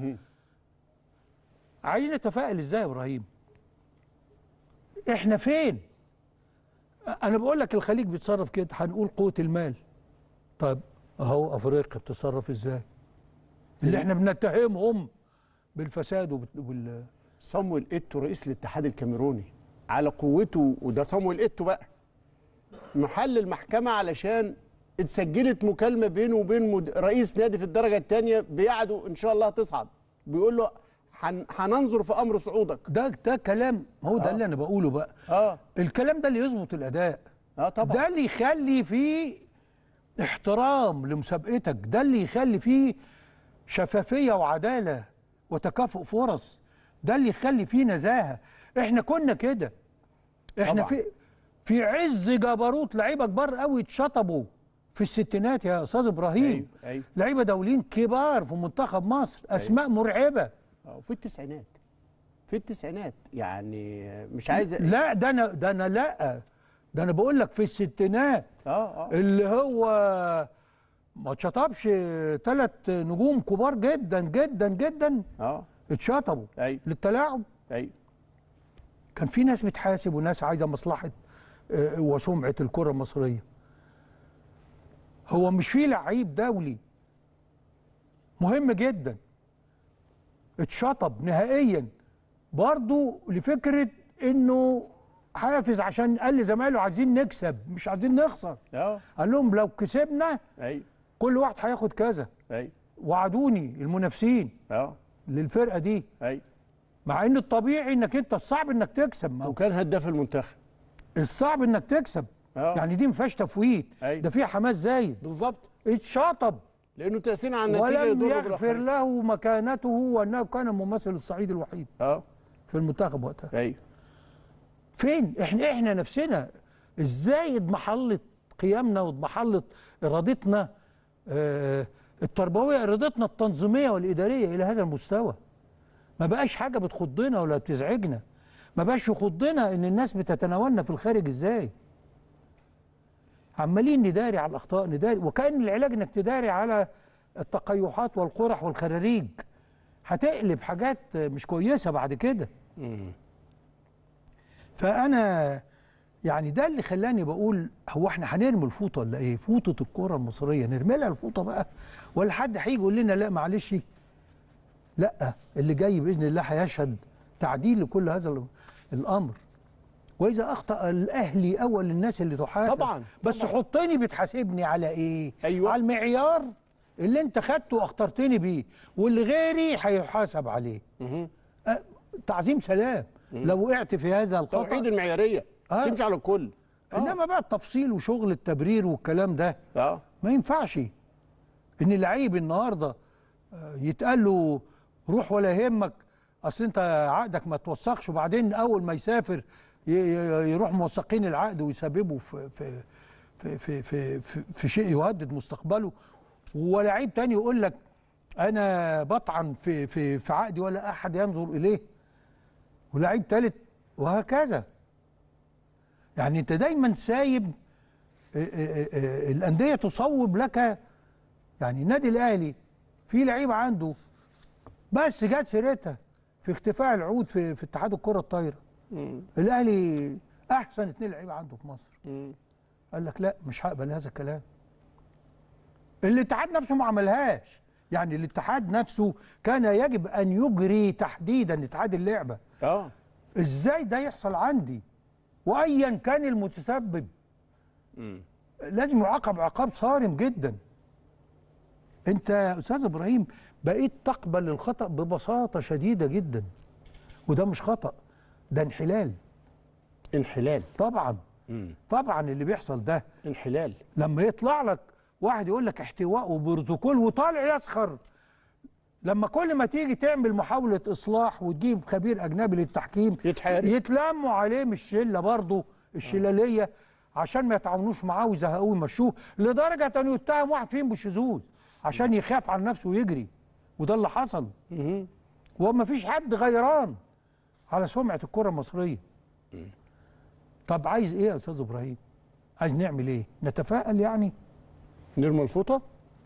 عايزين نتفائل ازاي يا ابراهيم احنا فين انا بقول لك الخليج بيتصرف كده هنقول قوه المال طيب اهو افريقيا بتتصرف ازاي اللي احنا بنتهمهم بالفساد وبال- وبال صامويل ايتو رئيس الاتحاد الكاميروني على قوته وده صامويل ايتو بقى محل المحكمة علشان اتسجلت مكالمة بينه وبين مد... رئيس نادي في الدرجة الثانية بيعده إن شاء الله تصعد بيقول له هن... هننظر في أمر صعودك ده ده كلام هو ده آه. اللي انا بقوله بقى اه الكلام ده اللي يظبط الاداء اه طبعا ده اللي يخلي فيه احترام لمسابقتك ده اللي يخلي فيه شفافية وعدالة وتكافؤ فرص ده اللي يخلي فيه نزاهة احنا كنا كده احنا طبعاً. في في عز جبروت لعيبة كبار قوي اتشطبوا في الستينات يا استاذ ابراهيم أيوه أيوه لعيبة دوليين كبار في منتخب مصر اسماء مرعبة آه، في التسعينات في التسعينات يعني مش عايز لا ده انا ده انا لا ده انا بقول لك في الستينات اه اه اللي هو ما اتشطبش ثلاث نجوم كبار جدا جدا جدا اه اتشطبوا ايوه للتلاعب ايوه كان في ناس بتحاسب وناس عايزه مصلحه آه، وسمعه الكره المصريه هو مش في لعيب دولي مهم جدا اتشطب نهائيا برضو لفكره انه حافز عشان قال لزمايله عايزين نكسب مش عايزين نخسر اه قال لهم لو كسبنا اي كل واحد هياخد كذا اي وعدوني المنافسين اه للفرقه دي اي مع ان الطبيعي انك انت الصعب انك تكسب ما هو وكان هداف المنتخب الصعب انك تكسب اه يعني دي ما فيهاش تفويت أي. ده فيها حماس زايد بالظبط اتشطب لانه تاثير على النتيجه ولم يضر يغفر بالاخرين له مكانته وانه كان ممثل الصعيد الوحيد اه في المنتخب وقتها ايوه فين احنا احنا نفسنا ازاي اضمحلت قيمنا واضمحلت ارادتنا آه التربويه ارادتنا التنظيميه والاداريه الى هذا المستوى ما بقاش حاجه بتخضنا ولا بتزعجنا ما بقاش يخضنا ان الناس بتتناولنا في الخارج ازاي عمالين نداري على الاخطاء نداري وكان العلاج انك تداري على التقيحات والقرح والخراريج هتقلب حاجات مش كويسه بعد كده فانا يعني ده اللي خلاني بقول هو احنا هنرمي الفوطه ولا ايه فوطه الكره المصريه نرمي لها الفوطه بقى ولا حد هيجي يقول لنا لا معلش لا اللي جاي باذن الله هيشهد تعديل لكل هذا ال- الامر واذا اخطا الاهلي اول الناس اللي تحاسب طبعاً، بس طبعاً. حطني بتحاسبني على ايه أيوة. على المعيار اللي انت خدته واخترتني بيه واللي غيري هيحاسب عليه مهم. أه تعظيم سلام لو وقعت في هذا الخطا توحيد المعياريه آه. تمشي على الكل آه. انما بقى التفصيل وشغل التبرير والكلام ده اه ما ينفعش ان لعيب النهارده آه، يتقال له روح ولا يهمك اصل انت عقدك ما توثقش وبعدين اول ما يسافر ي- ي- يروح موثقين العقد ويسببوا في في في في في, في, في شيء يهدد مستقبله ولعيب تاني يقول لك انا بطعن في في في عقدي ولا احد ينظر اليه ولعيب ثالث وهكذا يعني انت دايما سايب آه، آه، آه، الانديه تصوب لك يعني النادي الاهلي في لعيب عنده بس جت سيرتها في اختفاء العود في في اتحاد الكره الطايره الاهلي احسن اثنين لعيبه عنده في مصر مم. قال لك لا مش هقبل هذا الكلام الاتحاد نفسه ما عملهاش يعني الاتحاد نفسه كان يجب ان يجري تحديدا اتحاد اللعبه اه ازاي ده يحصل عندي وايا كان المتسبب مم. لازم يعاقب عقاب صارم جدا انت يا استاذ ابراهيم بقيت تقبل الخطا ببساطه شديده جدا وده مش خطا ده انحلال انحلال طبعا مم. طبعا اللي بيحصل ده انحلال لما يطلع لك واحد يقول لك احتواء وبروتوكول وطالع يسخر لما كل ما تيجي تعمل محاولة إصلاح وتجيب خبير أجنبي للتحكيم يتحارب. يتلموا عليه من الشلة برضه الشلالية عشان ما يتعاونوش معاه ويزهقوه ويمشوه لدرجة أن يتهم واحد فيهم بالشذوذ عشان يخاف على نفسه ويجري وده اللي حصل مهم. وما فيش حد غيران على سمعة الكرة المصرية طب عايز ايه يا استاذ ابراهيم عايز نعمل ايه نتفائل يعني نرمي الفوطه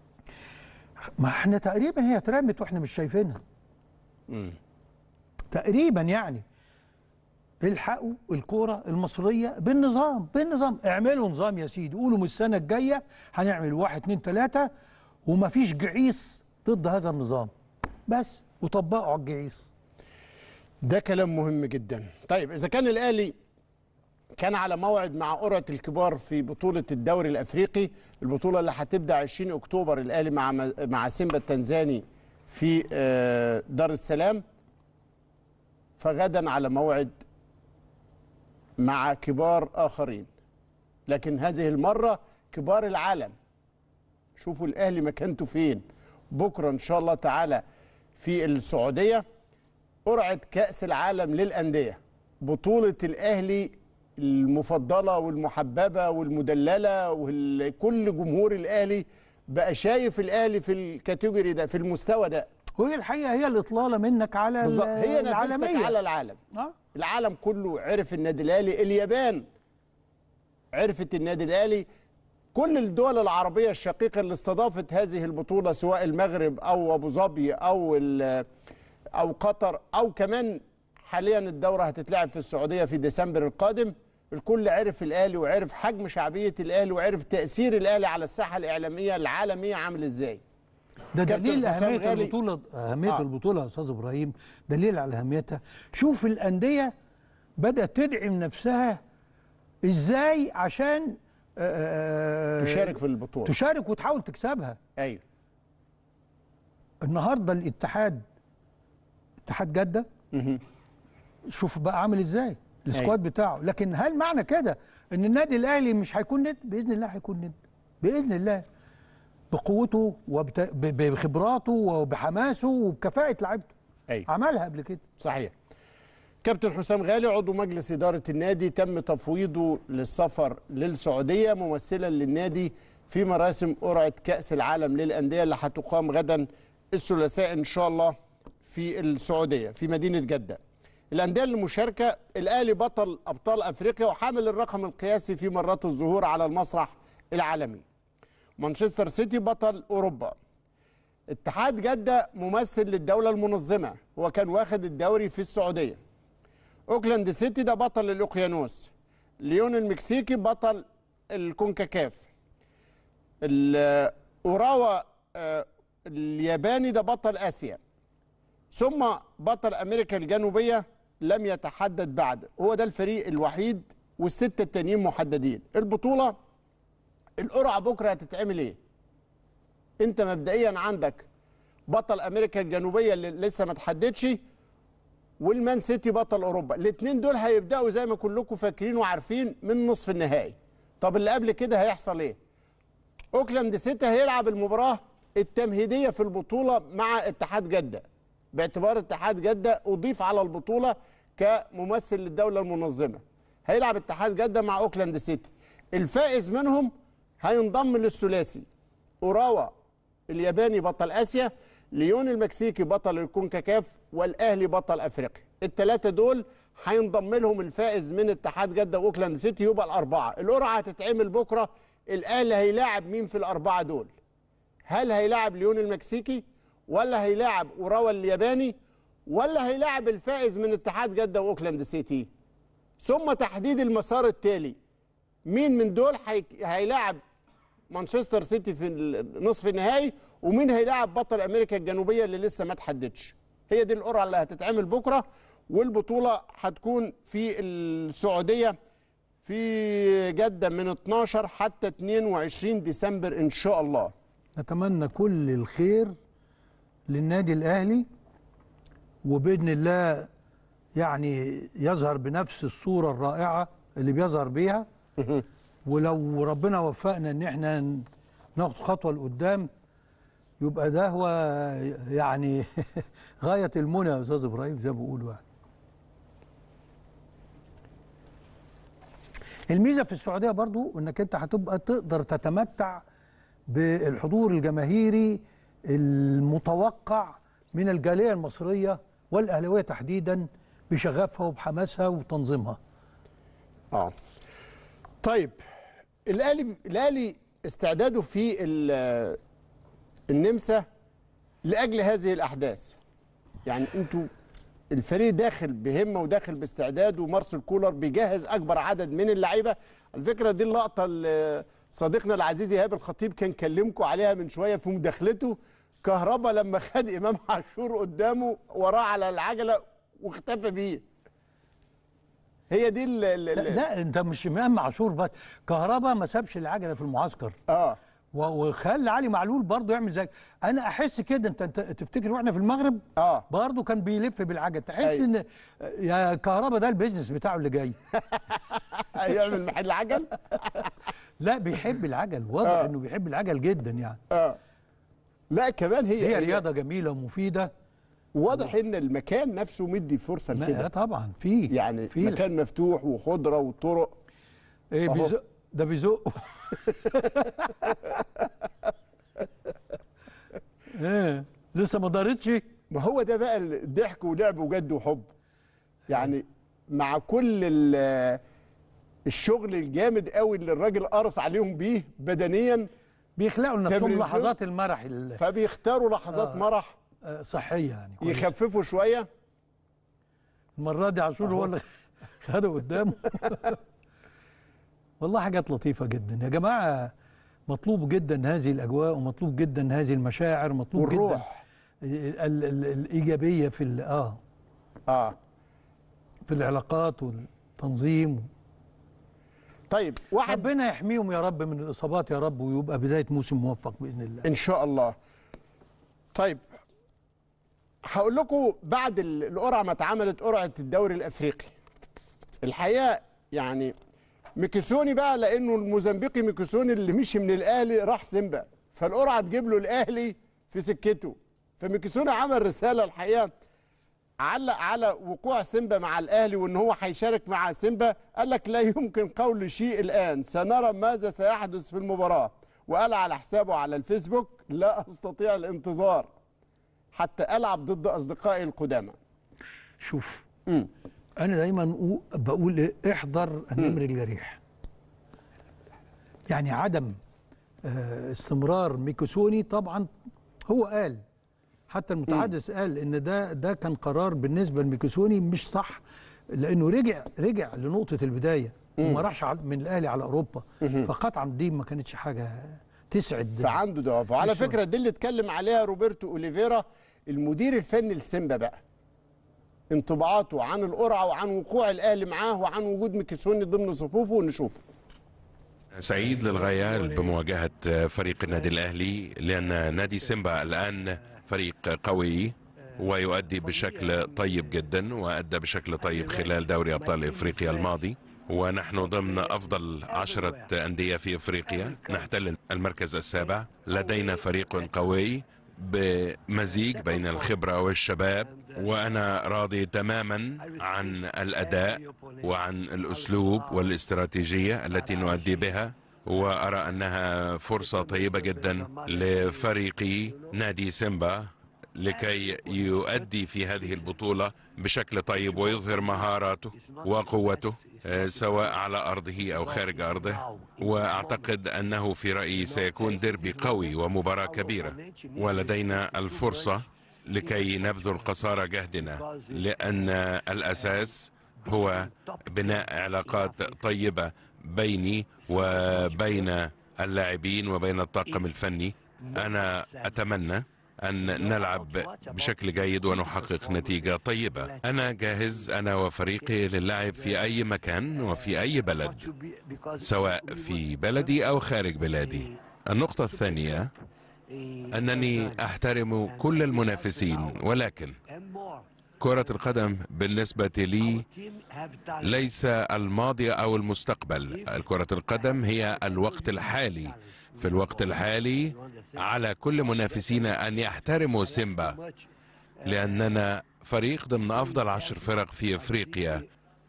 ما احنا تقريبا هي اترمت واحنا مش شايفينها مم. تقريبا يعني الحقوا الكرة المصرية بالنظام بالنظام اعملوا نظام يا سيدي قولوا من السنة الجاية هنعمل واحد اتنين تلاتة ومفيش جعيس ضد هذا النظام بس وطبقوا على الجعيس ده كلام مهم جدا طيب اذا كان الاهلي كان على موعد مع قرعه الكبار في بطوله الدوري الافريقي البطوله اللي هتبدا 20 اكتوبر الاهلي مع مع سيمبا التنزاني في آه، دار السلام فغدا على موعد مع كبار اخرين لكن هذه المره كبار العالم شوفوا الاهلي مكانته فين بكره ان شاء الله تعالى في السعوديه قرعه كاس العالم للانديه بطوله الاهلي المفضله والمحببه والمدلله وكل جمهور الاهلي بقى شايف الاهلي في الكاتيجوري ده في المستوى ده وهي الحقيقة هي الإطلالة منك على بالظبط ال- هي نفستك العالمية على العالم آه. العالم كله عرف النادي الاهلي اليابان عرفت النادي الاهلي كل الدول العربيه الشقيقه اللي استضافت هذه البطوله سواء المغرب او ابو ظبي او ال- او قطر او كمان حاليا الدوره هتتلعب في السعوديه في ديسمبر القادم الكل عرف الاهلي وعرف حجم شعبيه الاهلي وعرف تاثير الاهلي على الساحه الاعلاميه العالميه عامل ازاي ده كابتن دليل حسام اهميه غالي. البطوله اهميه آه. آه. البطوله يا استاذ ابراهيم دليل على اهميتها شوف الانديه بدات تدعم نفسها ازاي عشان آه، تشارك في البطوله تشارك وتحاول تكسبها ايوه النهارده الاتحاد اتحاد جده مهم. شوف بقى عامل ازاي السكواد أيوة. بتاعه لكن هل معنى كده ان النادي الاهلي مش هيكون ند باذن الله هيكون ند باذن الله بقوته وبخبراته وبحماسه وبكفاءه لعيبته ايوه عملها قبل كده صحيح كابتن حسام غالي عضو مجلس إدارة النادي تم تفويضه للسفر للسعودية ممثلا للنادي في مراسم قرعة كأس العالم للأندية اللي هتقام غدا الثلاثاء إن شاء الله في السعودية في مدينة جدة الأندية المشاركة الأهلي بطل أبطال أفريقيا وحامل الرقم القياسي في مرات الظهور على المسرح العالمي مانشستر سيتي بطل أوروبا اتحاد جدة ممثل للدولة المنظمة هو كان واخد الدوري في السعودية اوكلاند سيتي ده بطل الاوقيانوس ليون المكسيكي بطل الكونكاكاف ال- اوراوا آه، الياباني ده بطل اسيا ثم بطل امريكا الجنوبيه لم يتحدد بعد هو ده الفريق الوحيد والسته التانيين محددين البطوله القرعه بكره هتتعمل ايه انت مبدئيا عندك بطل امريكا الجنوبيه اللي لسه ما تحددش والمان سيتي بطل اوروبا الاثنين دول هيبداوا زي ما كلكم فاكرين وعارفين من نصف النهائي طب اللي قبل كده هيحصل ايه اوكلاند سيتي هيلعب المباراه التمهيديه في البطوله مع اتحاد جده باعتبار اتحاد جده اضيف على البطوله كممثل للدوله المنظمه هيلعب اتحاد جده مع اوكلاند سيتي الفائز منهم هينضم للثلاثي اوراوا الياباني بطل اسيا ليون المكسيكي بطل الكونكاكاف والاهلي بطل افريقيا الثلاثه دول هينضم لهم الفائز من اتحاد جده واوكلاند سيتي يبقى الاربعه القرعه هتتعمل بكره الاهلي هيلاعب مين في الاربعه دول هل هيلاعب ليون المكسيكي ولا هيلاعب اوراوا الياباني ولا هيلاعب الفائز من اتحاد جده واوكلاند سيتي ثم تحديد المسار التالي مين من دول هي- هيلاعب مانشستر سيتي في نصف النهائي ومين هيلاعب بطل امريكا الجنوبيه اللي لسه ما تحددش هي دي القرعه اللي هتتعمل بكره والبطوله هتكون في السعوديه في جده من 12 حتى 22 ديسمبر ان شاء الله نتمنى كل الخير للنادي الاهلي وباذن الله يعني يظهر بنفس الصوره الرائعه اللي بيظهر بيها ولو ربنا وفقنا ان احنا ناخد خطوه لقدام يبقى ده هو يعني غايه المنى يا استاذ ابراهيم زي ما بيقولوا يعني. الميزه في السعوديه برضو انك انت هتبقى تقدر تتمتع بالحضور الجماهيري المتوقع من الجاليه المصريه والاهلاويه تحديدا بشغفها وبحماسها وتنظيمها. اه طيب الاهلي الاهلي استعداده في ال- النمسا لاجل هذه الاحداث يعني انتوا الفريق داخل بهمه وداخل باستعداد ومارسيل كولر بيجهز اكبر عدد من اللعيبه على فكره دي اللقطه اللي صديقنا العزيز ايهاب الخطيب كان كلمكم عليها من شويه في مداخلته كهربا لما خد امام عاشور قدامه وراه على العجله واختفى بيه هي دي ال ال- لا, ال- لا انت مش امام عاشور بس كهربا ما سابش العجله في المعسكر اه و- وخلى علي معلول برضه يعمل زي انا احس كده انت, انت تفتكر واحنا في المغرب اه برضه كان بيلف بالعجل تحس أيوة. ان يا كهربا ده البيزنس بتاعه اللي جاي هيعمل محل عجل لا بيحب العجل واضح آه. انه بيحب العجل جدا يعني اه لا كمان هي هي رياضه جميله ومفيده واضح ان المكان نفسه مدي فرصه ما- لكده طبعا في يعني في مكان مفتوح وخضره وطرق ايه أهو. بيزق ده بيزق ايه لسه ما دارتش ما هو ده بقى الضحك ولعب وجد وحب يعني مع كل ال- الشغل الجامد قوي اللي الراجل قرص عليهم بيه بدنيا بيخلقوا لنفسهم تمرين لحظات المرح ال- فبيختاروا لحظات آه. مرح آه، صحيه يعني كويس. يخففوا شويه المره دي عاشور هو اللي خده قدامه والله حاجات لطيفه جدا يا جماعه مطلوب جدا هذه الاجواء ومطلوب جدا هذه المشاعر مطلوب جدا والروح ال ال ال الايجابيه في ال- اه اه في العلاقات والتنظيم طيب واحد ربنا يحميهم يا رب من الاصابات يا رب ويبقى بدايه موسم موفق باذن الله ان شاء الله طيب هقول لكم بعد ال- القرعه ما اتعملت قرعه الدوري الافريقي الحقيقه يعني ميكيسوني بقى لانه الموزمبيقي ميكيسوني اللي مشي من الاهلي راح سيمبا فالقرعه تجيب له الاهلي في سكته فميكيسوني عمل رساله الحقيقه علق على وقوع سيمبا مع الاهلي وان هو هيشارك مع سيمبا قال لك لا يمكن قول شيء الان سنرى ماذا سيحدث في المباراه وقال على حسابه على الفيسبوك لا استطيع الانتظار حتى العب ضد اصدقائي القدامى شوف مم. انا دايما أقو- بقول إيه؟ احذر النمر الجريح يعني عدم آه، استمرار ميكوسوني طبعا هو قال حتى المتحدث قال ان ده ده كان قرار بالنسبه لميكوسوني مش صح لانه رجع رجع لنقطه البدايه وما راحش على- من الاهلي على اوروبا فقطعا دي ما كانتش حاجه تسعد فعنده دوافع وعلى ميكيسوني. فكره دي اللي اتكلم عليها روبرتو اوليفيرا المدير الفني لسيمبا بقى انطباعاته عن القرعه وعن وقوع الاهلي معاه وعن وجود ميكيسوني ضمن صفوفه ونشوفه سعيد للغاية بمواجهة فريق النادي الأهلي لأن نادي سيمبا الآن فريق قوي ويؤدي بشكل طيب جدا وأدى بشكل طيب خلال دوري أبطال إفريقيا الماضي ونحن ضمن أفضل عشرة أندية في إفريقيا نحتل المركز السابع لدينا فريق قوي بمزيج بين الخبرة والشباب وأنا راضي تماما عن الأداء وعن الأسلوب والاستراتيجية التي نؤدي بها وأرى أنها فرصة طيبة جدا لفريقي نادي سيمبا لكي يؤدي في هذه البطولة بشكل طيب ويظهر مهاراته وقوته آه، سواء على أرضه أو خارج أرضه وأعتقد أنه في رأيي سيكون ديربي قوي ومباراة كبيرة ولدينا الفرصة لكي نبذل قصارى جهدنا لأن الأساس هو بناء علاقات طيبة بيني وبين اللاعبين وبين الطاقم الفني أنا أتمنى أن نلعب بشكل جيد ونحقق نتيجة طيبة أنا جاهز أنا وفريقي للعب في أي مكان وفي أي بلد سواء في بلدي أو خارج بلادي النقطة الثانية أنني أحترم كل المنافسين ولكن كرة القدم بالنسبة لي ليس الماضي أو المستقبل كرة القدم هي الوقت الحالي في الوقت الحالي على كل منافسينا أن يحترموا سيمبا لأننا فريق ضمن أفضل عشر فرق في إفريقيا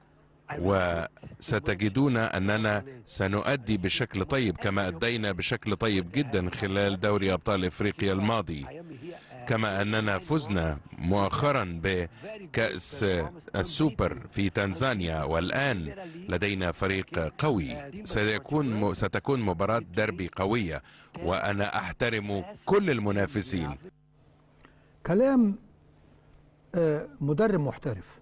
وستجدون أننا سنؤدي بشكل طيب كما أدينا بشكل طيب جدا خلال دوري أبطال إفريقيا الماضي كما أننا فزنا مؤخرا بكأس السوبر في تنزانيا والآن لدينا فريق قوي سيكون ستكون مباراة دربي قوية وأنا أحترم كل المنافسين كلام آه، مدرب محترف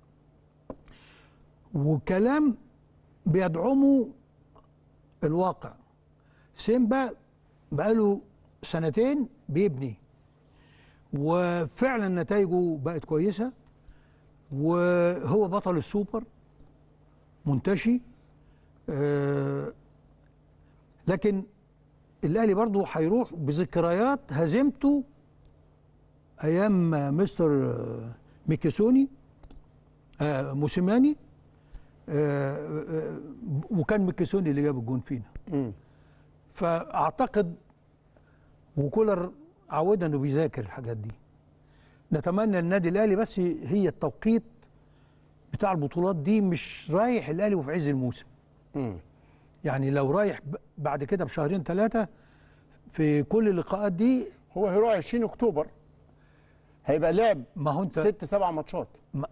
وكلام بيدعمه الواقع سيمبا بقاله سنتين بيبني وفعلا نتائجه بقت كويسة وهو بطل السوبر منتشي آه، لكن الاهلي برضه هيروح بذكريات هزيمته ايام مستر ميكيسوني آه، موسيماني آه، آه، وكان ميكيسوني اللي جاب الجون فينا مم. فاعتقد وكولر عودنا انه بيذاكر الحاجات دي نتمنى النادي الاهلي بس هي التوقيت بتاع البطولات دي مش رايح الاهلي وفي عز الموسم مم. يعني لو رايح ب- بعد كده بشهرين ثلاثه في كل اللقاءات دي هو هيروح 20 اكتوبر هيبقى لعب ما هو انت ست سبع ماتشات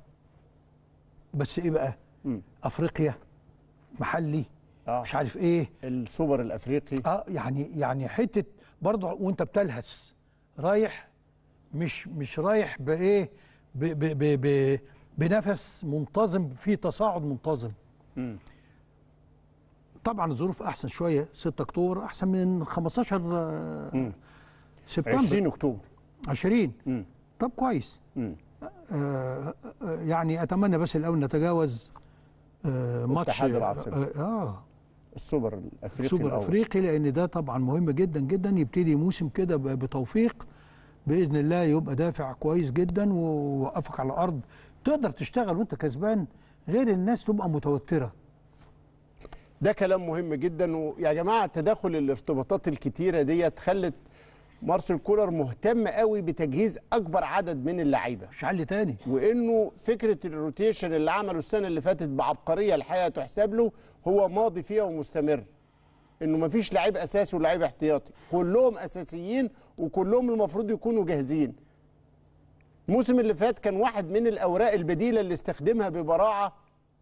بس ايه بقى مم. افريقيا محلي اه مش عارف ايه السوبر الافريقي اه يعني يعني حته برضه وانت بتلهس رايح مش مش رايح بايه ب ب ب ب بنفس منتظم في تصاعد منتظم مم. طبعا الظروف احسن شويه 6 اكتوبر احسن من 15 آه، مم. سبتمبر 20 اكتوبر 20 مم. طب كويس مم. آه آه، يعني اتمنى بس الاول نتجاوز آه ماتش اتحاد العاصمة. اه, آه السوبر الافريقي سوبر الأول. افريقي لان ده طبعا مهم جدا جدا يبتدي موسم كده ب- بتوفيق باذن الله يبقى دافع كويس جدا ووقفك على الارض تقدر تشتغل وانت كسبان غير الناس تبقى متوتره ده كلام مهم جدا ويا جماعه تداخل الارتباطات الكتيره ديت خلت مارسيل كولر مهتم قوي بتجهيز اكبر عدد من اللعيبه مش حل تاني وانه فكره الروتيشن اللي عمله السنه اللي فاتت بعبقريه الحقيقه تحسب له هو ماضي فيها ومستمر انه مفيش لعيب اساسي ولاعيب احتياطي كلهم اساسيين وكلهم المفروض يكونوا جاهزين الموسم اللي فات كان واحد من الاوراق البديله اللي استخدمها ببراعه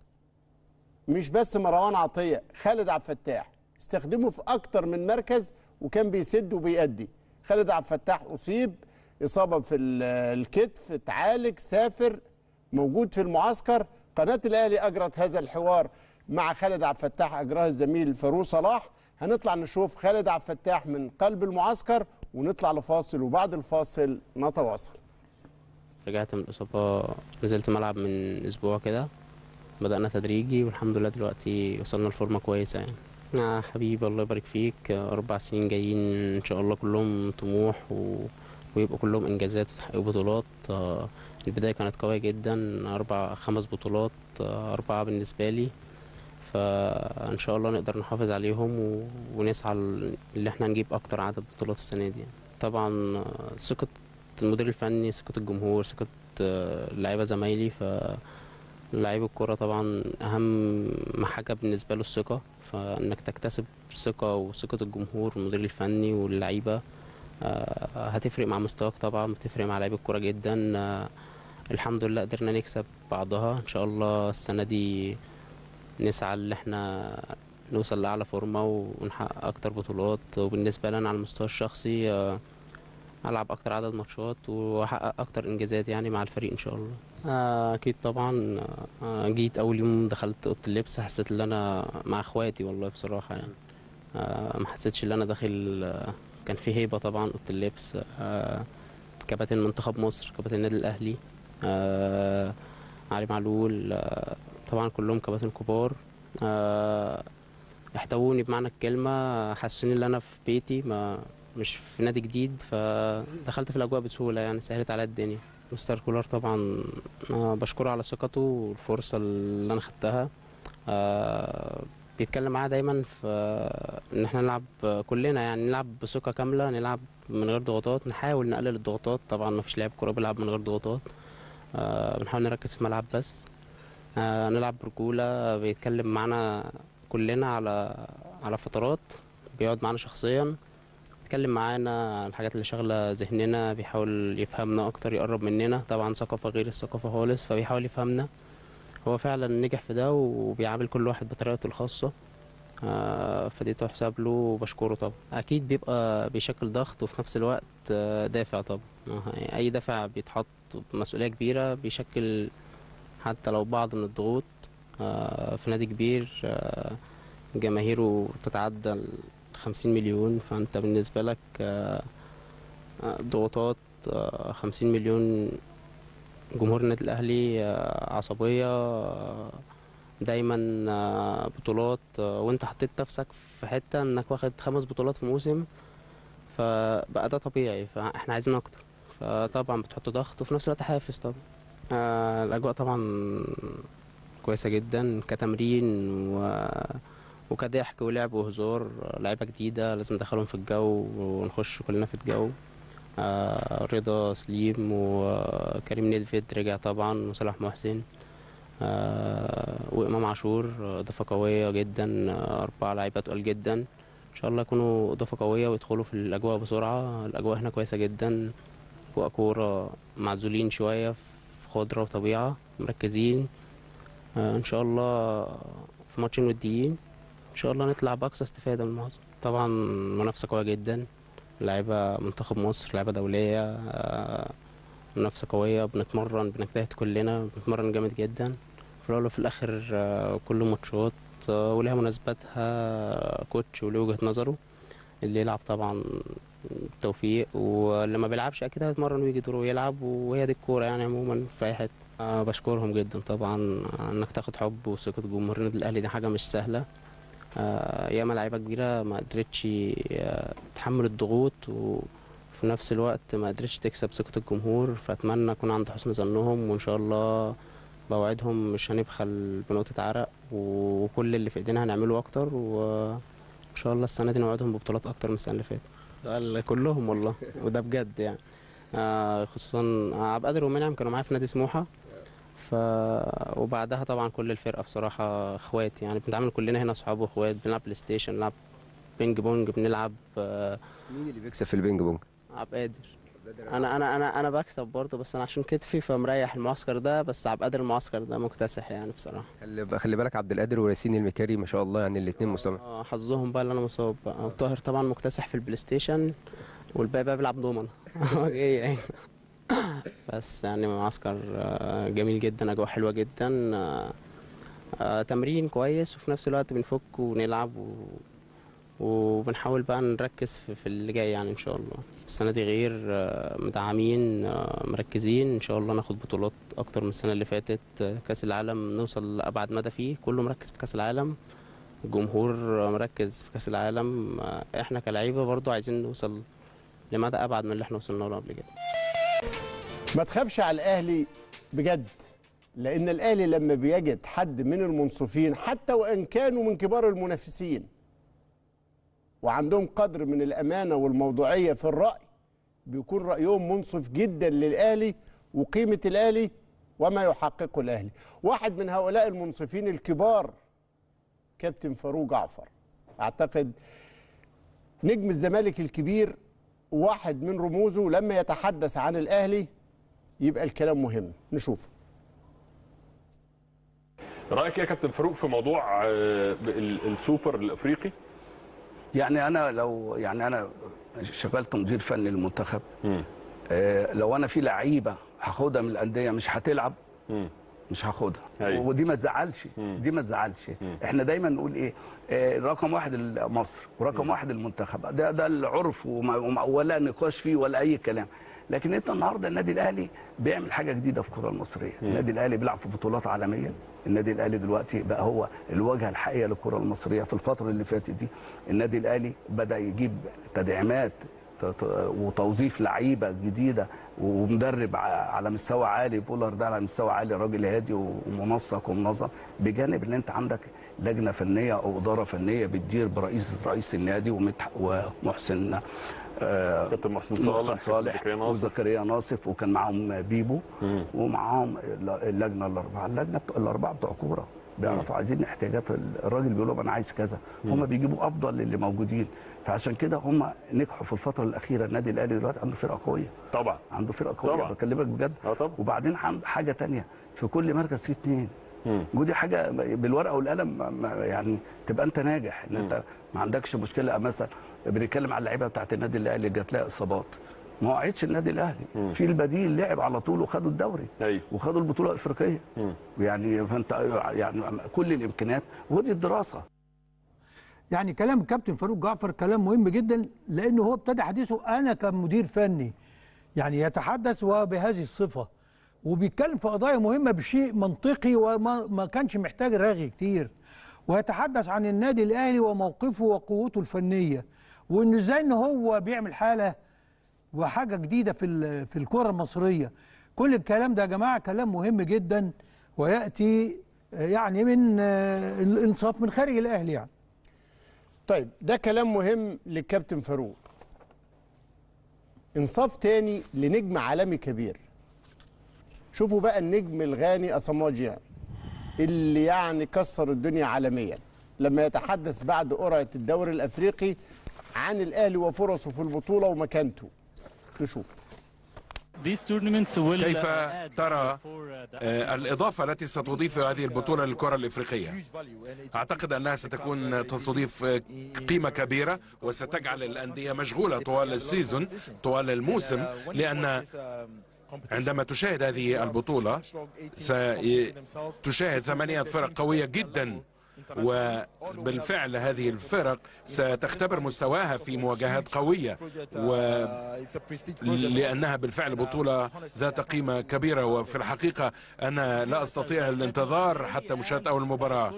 مش بس مروان عطيه خالد عبد الفتاح استخدمه في اكتر من مركز وكان بيسد وبيأدي خالد عبد الفتاح اصيب اصابه في ال- الكتف اتعالج سافر موجود في المعسكر قناه الاهلي اجرت هذا الحوار مع خالد عبد الفتاح اجراه الزميل فاروق صلاح هنطلع نشوف خالد عبد الفتاح من قلب المعسكر ونطلع لفاصل وبعد الفاصل نتواصل رجعت من الإصابة نزلت ملعب من أسبوع كده بدأنا تدريجي والحمد لله دلوقتي وصلنا لفورمة كويسة يعني يا حبيبي الله يبارك فيك أربع سنين جايين إن شاء الله كلهم طموح و... ويبقوا كلهم إنجازات وتحقيق بطولات آه، البداية كانت قوية جدا أربع خمس بطولات آه، أربعة بالنسبة لي فإن شاء الله نقدر نحافظ عليهم و... ونسعى ل- اللي احنا نجيب أكتر عدد بطولات السنة دي يعني. طبعا آه، ثقة المدير الفني ثقة الجمهور ثقة آه، اللعيبة زمايلي ف لعيب الكرة طبعا أهم حاجة بالنسبة له الثقة فإنك تكتسب ثقة وثقة الجمهور والمدير الفني واللعيبة آه، هتفرق مع مستواك طبعا بتفرق مع لعيب الكرة جدا آه، الحمد لله قدرنا نكسب بعضها إن شاء الله السنة دي نسعى إن احنا نوصل لأعلى فورمة ونحقق أكتر بطولات وبالنسبة لنا على المستوى الشخصي آه، ألعب أكتر عدد ماتشات وأحقق أكتر إنجازات يعني مع الفريق إن شاء الله آه، أكيد طبعا آه، جيت أول يوم دخلت أوضة اللبس حسيت إن أنا مع إخواتي والله بصراحة يعني آه، ما حسيتش إن أنا داخل آه، كان في هيبة طبعا أوضة اللبس آه، كباتن منتخب مصر كباتن النادي الأهلي آه، علي معلول آه، طبعا كلهم كباتن كبار آه، احتووني بمعنى الكلمة حسوني ان انا في بيتي ما مش في نادي جديد فدخلت في الاجواء بسهولة يعني سهلت على الدنيا مستر كولر طبعا آه، بشكره على ثقته والفرصة اللي انا خدتها آه، بيتكلم معايا دايما في ان احنا نلعب كلنا يعني نلعب بثقة كاملة نلعب من غير ضغوطات نحاول نقلل الضغوطات طبعا ما فيش لاعب كورة بيلعب من غير ضغوطات آه، بنحاول نركز في الملعب بس آه، نلعب برجولة بيتكلم معانا كلنا على على فترات بيقعد معانا شخصيا بيتكلم معانا عن الحاجات اللي شاغلة ذهننا بيحاول يفهمنا أكتر يقرب مننا طبعا ثقافة غير الثقافة خالص فبيحاول يفهمنا هو فعلا نجح في ده وبيعامل كل واحد بطريقته الخاصة آه، فدي تحسب له وبشكره طبعا أكيد بيبقى بيشكل ضغط وفي نفس الوقت آه، دافع طبعا آه، أي دافع بيتحط بمسؤولية كبيرة بيشكل حتى لو بعض من الضغوط آه، في نادي كبير آه، جماهيره تتعدى ال 50 مليون فانت بالنسبة لك آه، آه، ضغوطات آه، 50 مليون جمهور النادي الأهلي آه، عصبية آه، دايما آه، بطولات آه، وانت حطيت نفسك في حتة انك واخد خمس بطولات في موسم فبقى ده طبيعي فاحنا عايزين اكتر فطبعا بتحط ضغط وفي نفس الوقت حافز طبعا آه، الأجواء طبعا كويسة جدا كتمرين و... وكضحك ولعب وهزار لعيبة جديدة لازم ندخلهم في الجو ونخش كلنا في الجو آه، رضا سليم وكريم نيدفيد رجع طبعا وصلاح محسن آه، وإمام عاشور إضافة قوية جدا آه، أربعة لعيبة تقال جدا إن شاء الله يكونوا إضافة قوية ويدخلوا في الأجواء بسرعة الأجواء هنا كويسة جدا أجواء كورة معزولين شوية في خضرة وطبيعة مركزين آه، ان شاء الله في ماتشين وديين ان شاء الله نطلع باقصى استفاده من الموضوع طبعا منافسه قويه جدا لعيبه منتخب مصر لعيبه دوليه آه، منافسه قويه بنتمرن بنجتهد كلنا بنتمرن جامد جدا في الاول وفي الاخر آه، كل ماتشات آه، ولها مناسباتها كوتش وليه وجهة نظره اللي يلعب طبعا توفيق واللي ما بيلعبش اكيد هيتمرن ويجي دوره ويلعب وهي دي الكوره يعني عموما في اي حته أه بشكرهم جدا طبعا انك تاخد حب وثقه جمهور النادي الاهلي دي حاجه مش سهله أه ياما لعيبه كبيره ما قدرتش آه، تحمل الضغوط وفي نفس الوقت ما قدرتش تكسب ثقه الجمهور فاتمنى اكون عند حسن ظنهم وان شاء الله بوعدهم مش هنبخل بنقطه عرق وكل اللي في ايدينا هنعمله اكتر وان شاء الله السنه دي نوعدهم ببطولات اكتر من السنه اللي فاتت ده كلهم والله وده بجد يعني آه خصوصا عبد القادر ومنعم كانوا معايا في نادي سموحه ف وبعدها طبعا كل الفرقه بصراحه اخوات يعني بنتعامل كلنا هنا اصحاب واخوات بنلعب بلاي ستيشن بنلعب بينج بونج بنلعب آه مين اللي بيكسب في البينج بونج عبد القادر انا انا انا انا بكسب برضه بس انا عشان كتفي فمريح المعسكر ده بس عبد القادر المعسكر ده مكتسح يعني بصراحه خلي خلي بالك عبد القادر وياسين المكاري ما شاء الله يعني الاثنين مستوى آه، حظهم بقى اللي انا مصاب بقى طاهر طبعا مكتسح في البلاي ستيشن والباقي بقى بيلعب دومنه هو جاي يعني بس يعني معسكر آه، جميل جدا اجواء حلوه جدا آه، آه، تمرين كويس وفي نفس الوقت بنفك ونلعب و... وبنحاول بقى نركز في, في اللي جاي يعني ان شاء الله السنه دي غير آه، مدعمين آه، مركزين ان شاء الله ناخد بطولات اكتر من السنه اللي فاتت آه، كاس العالم نوصل لابعد مدى فيه كله مركز في كاس العالم الجمهور مركز في كاس العالم آه، احنا كلعيبه برضو عايزين نوصل لمدى ابعد من اللي احنا وصلنا له قبل كده ما تخافش على الاهلي بجد لان الاهلي لما بيجد حد من المنصفين حتى وان كانوا من كبار المنافسين وعندهم قدر من الامانه والموضوعيه في الراي بيكون رايهم منصف جدا للاهلي وقيمه الاهلي وما يحققه الاهلي واحد من هؤلاء المنصفين الكبار كابتن فاروق جعفر اعتقد نجم الزمالك الكبير واحد من رموزه لما يتحدث عن الاهلي يبقى الكلام مهم نشوف رايك إيه يا كابتن فاروق في موضوع آه، ال- السوبر الافريقي يعني انا لو يعني انا شغلت مدير فني للمنتخب مم. آه، لو انا في لعيبه هاخدها من الانديه مش هتلعب مم. مش هاخدها أيوة. ودي ما تزعلش مم. دي ما تزعلش مم. احنا دايما نقول ايه آه، رقم واحد مصر ورقم واحد المنتخب ده ده العرف وما وما- ولا نقاش فيه ولا اي كلام لكن انت النهارده النادي الاهلي بيعمل حاجه جديده في الكره المصريه النادي الاهلي بيلعب في بطولات عالميه النادي الاهلي دلوقتي بقى هو الواجهه الحقيقيه للكره المصريه في الفتره اللي فاتت دي النادي الاهلي بدا يجيب تدعيمات ت- ت- وتوظيف لعيبه جديده ومدرب ع- على مستوى عالي فولر ده على مستوى عالي راجل هادي ومنسق ومنظم بجانب ان انت عندك لجنه فنيه او اداره فنيه بتدير برئيس رئيس النادي ومتح- ومحسن آه، كابتن محسن محسن صالح صالح زكريا ناصر وزكريا ناصف وكان معاهم بيبو مم. ومعاهم اللجنه الاربعه اللجنه بتوع الاربعه بتوع كوره بيعرفوا عايزين احتياجات الراجل بيقول لهم انا عايز كذا هم بيجيبوا افضل اللي موجودين فعشان كده هم نجحوا في الفتره الاخيره النادي الاهلي دلوقتي عنده فرقه قويه طبعا عنده فرقه قويه طبعا. بكلمك بجد اه طبعا وبعدين عند حاجه تانية في كل مركز فيه اثنين مم. ودي حاجه بالورقه والقلم ما- ما- يعني تبقى انت ناجح ان انت ما عندكش مشكله مثلا بنتكلم على اللعيبه بتاعت النادي الاهلي اللي جات لها اصابات ما وقعتش النادي الاهلي مم. في البديل لعب على طول وخدوا الدوري ايوه وخدوا البطوله الافريقيه مم. يعني فانت يعني كل الامكانيات ودي الدراسه يعني كلام الكابتن فاروق جعفر كلام مهم جدا لانه هو ابتدى حديثه انا كمدير فني يعني يتحدث وبهذه الصفه وبيتكلم في قضايا مهمه بشيء منطقي وما ما كانش محتاج رغي كتير ويتحدث عن النادي الاهلي وموقفه وقوته الفنيه وانه ازاي ان هو بيعمل حاله وحاجه جديده في ال- في الكره المصريه كل الكلام ده يا جماعه كلام مهم جدا وياتي آه، يعني من آه، الانصاف من خارج الاهلي يعني طيب ده كلام مهم للكابتن فاروق انصاف تاني لنجم عالمي كبير شوفوا بقى النجم الغاني أساماجيا اللي يعني كسر الدنيا عالميا لما يتحدث بعد قرعة الدوري الأفريقي عن الأهلي وفرصه في البطولة ومكانته نشوف كيف ترى آه، الإضافة التي ستضيف هذه البطولة للكرة الإفريقية أعتقد أنها ستكون تستضيف آه، قيمة كبيرة وستجعل الأندية مشغولة طوال السيزون طوال الموسم لأن عندما تشاهد هذه البطولة ستشاهد ثمانية فرق قوية جدا وبالفعل هذه الفرق ستختبر مستواها في مواجهات قوية ولأنها بالفعل بطولة ذات قيمة كبيرة وفي الحقيقة أنا لا أستطيع الانتظار حتى مشاهدة أول مباراة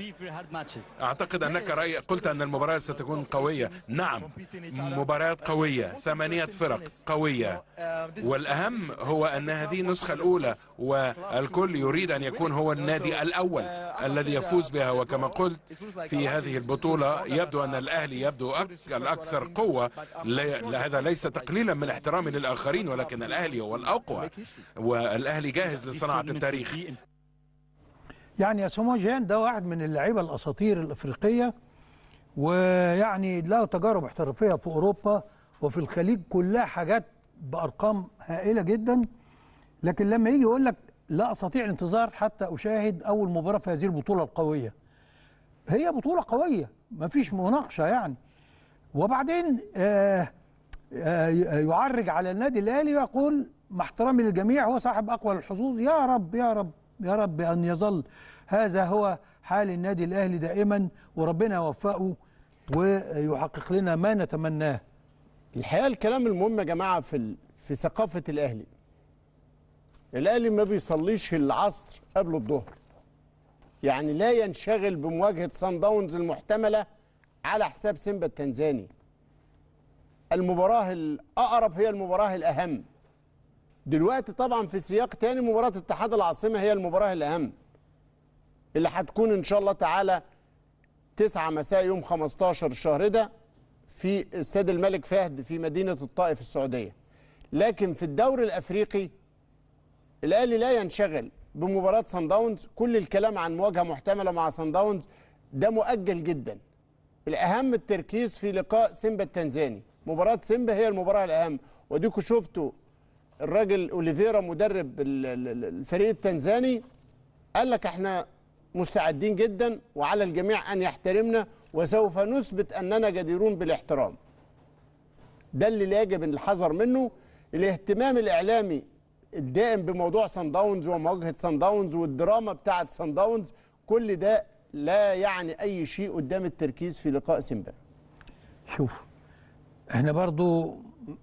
أعتقد أنك رأي قلت أن المباراة ستكون قوية نعم مباريات قوية ثمانية فرق قوية والأهم هو أن هذه النسخة الأولى والكل يريد أن يكون هو النادي الأول الذي يفوز بها وكما قلت في هذه البطولة يبدو أن الأهلي يبدو أك- الأكثر قوة لا- هذا ليس تقليلا من احترامي للآخرين ولكن الأهلي هو الأقوى والأهلي جاهز لصناعة التاريخ يعني اسامه جان ده واحد من اللعيبه الاساطير الافريقيه ويعني له تجارب احترافيه في اوروبا وفي الخليج كلها حاجات بارقام هائله جدا لكن لما يجي يقول لك لا استطيع الانتظار حتى اشاهد اول مباراه في هذه البطوله القويه هي بطوله قويه ما فيش مناقشه يعني وبعدين آه آه يعرج على النادي الاهلي ويقول مع احترامي للجميع هو صاحب اقوى الحظوظ يا رب يا رب يا رب ان يظل هذا هو حال النادي الاهلي دائما وربنا يوفقه ويحقق لنا ما نتمناه الحقيقه الكلام المهم يا جماعه في ال... في ثقافه الاهلي الاهلي ما بيصليش العصر قبل الظهر يعني لا ينشغل بمواجهه سان داونز المحتمله على حساب سيمبا التنزاني المباراه الاقرب هي المباراه الاهم دلوقتي طبعا في سياق تاني مباراه اتحاد العاصمه هي المباراه الاهم اللي هتكون ان شاء الله تعالى 9 مساء يوم 15 الشهر ده في استاد الملك فهد في مدينه الطائف السعوديه لكن في الدوري الافريقي الاهلي لا ينشغل بمباراه سان داونز كل الكلام عن مواجهه محتمله مع سان داونز ده مؤجل جدا الاهم التركيز في لقاء سيمبا التنزاني مباراه سيمبا هي المباراه الاهم وديكوا شفتوا الراجل اوليفيرا مدرب ال- ال- الفريق التنزاني قال لك احنا مستعدين جدا وعلى الجميع ان يحترمنا وسوف نثبت اننا جديرون بالاحترام ده اللي يجب الحذر منه الاهتمام الاعلامي الدائم بموضوع سان داونز ومواجهه سان داونز والدراما بتاعه سان داونز كل ده لا يعني اي شيء قدام التركيز في لقاء سيمبا شوف احنا برضو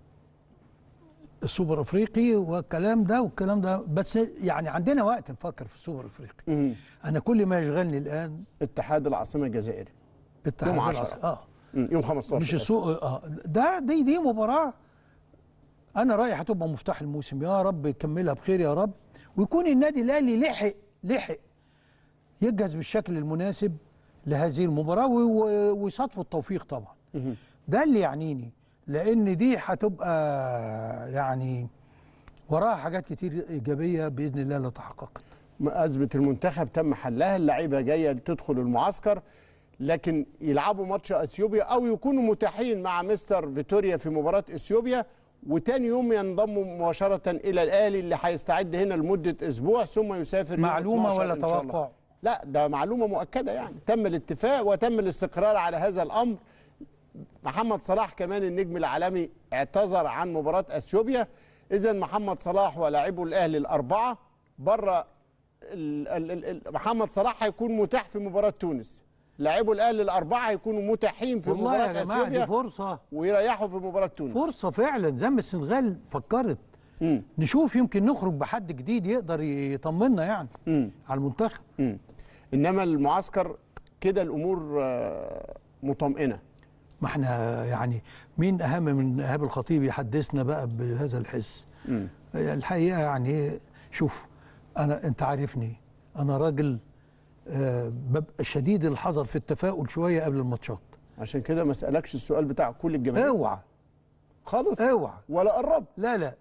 السوبر افريقي والكلام ده والكلام ده بس يعني عندنا وقت نفكر في السوبر الافريقي انا كل ما يشغلني الان اتحاد العاصمه الجزائري اتحاد يوم العاص- 10 اه مم، يوم 15 مش السوق اه ده دي دي مباراه انا رايي هتبقى مفتاح الموسم يا رب يكملها بخير يا رب ويكون النادي الاهلي لحق لحق يجهز بالشكل المناسب لهذه المباراه و- و- ويصادفوا التوفيق طبعا ده اللي يعنيني لان دي هتبقى يعني وراها حاجات كتير ايجابيه باذن الله لو تحققت أزمة المنتخب تم حلها اللعيبة جاية تدخل المعسكر لكن يلعبوا ماتش اثيوبيا او يكونوا متاحين مع مستر فيتوريا في مباراة اثيوبيا وتاني يوم ينضموا مباشرة الى الاهلي اللي هيستعد هنا لمدة اسبوع ثم يسافر يوم معلومة 12 ولا إن شاء الله. توقع؟ لا ده معلومة مؤكدة يعني تم الاتفاق وتم الاستقرار على هذا الامر محمد صلاح كمان النجم العالمي اعتذر عن مباراة اثيوبيا اذا محمد صلاح ولاعبو الاهلي الاربعة بره ال- ال- ال- ال- محمد صلاح هيكون متاح في مباراة تونس لاعبو الاهلي الاربعة هيكونوا متاحين في والله مباراة يا جماعه دي اثيوبيا فرصه ويريحوا في مباراة تونس فرصه فعلا زي ما السنغال فكرت مم. نشوف يمكن نخرج بحد جديد يقدر يطمنا يعني مم. على المنتخب مم. انما المعسكر كده الامور آه، مطمئنه ما احنا يعني مين اهم من ايهاب الخطيب يحدثنا بقى بهذا الحس مم. الحقيقه يعني شوف انا انت عارفني انا راجل آه، ببقى شديد الحذر في التفاؤل شويه قبل الماتشات عشان كده ما اسالكش السؤال بتاع كل الجماهير اوعى خالص اوعى ولا قرب لا لا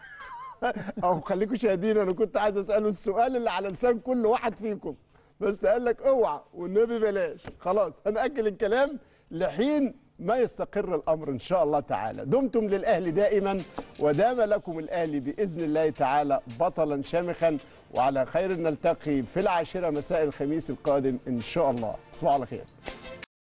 او خليكم شاهدين انا كنت عايز اساله السؤال اللي على لسان كل واحد فيكم بس قال لك اوعى والنبي بلاش خلاص هنأجل الكلام لحين ما يستقر الامر ان شاء الله تعالى دمتم للاهلي دائما ودام لكم الاهلي باذن الله تعالى بطلا شامخا وعلى خير نلتقي في العاشره مساء الخميس القادم ان شاء الله تصبحوا على خير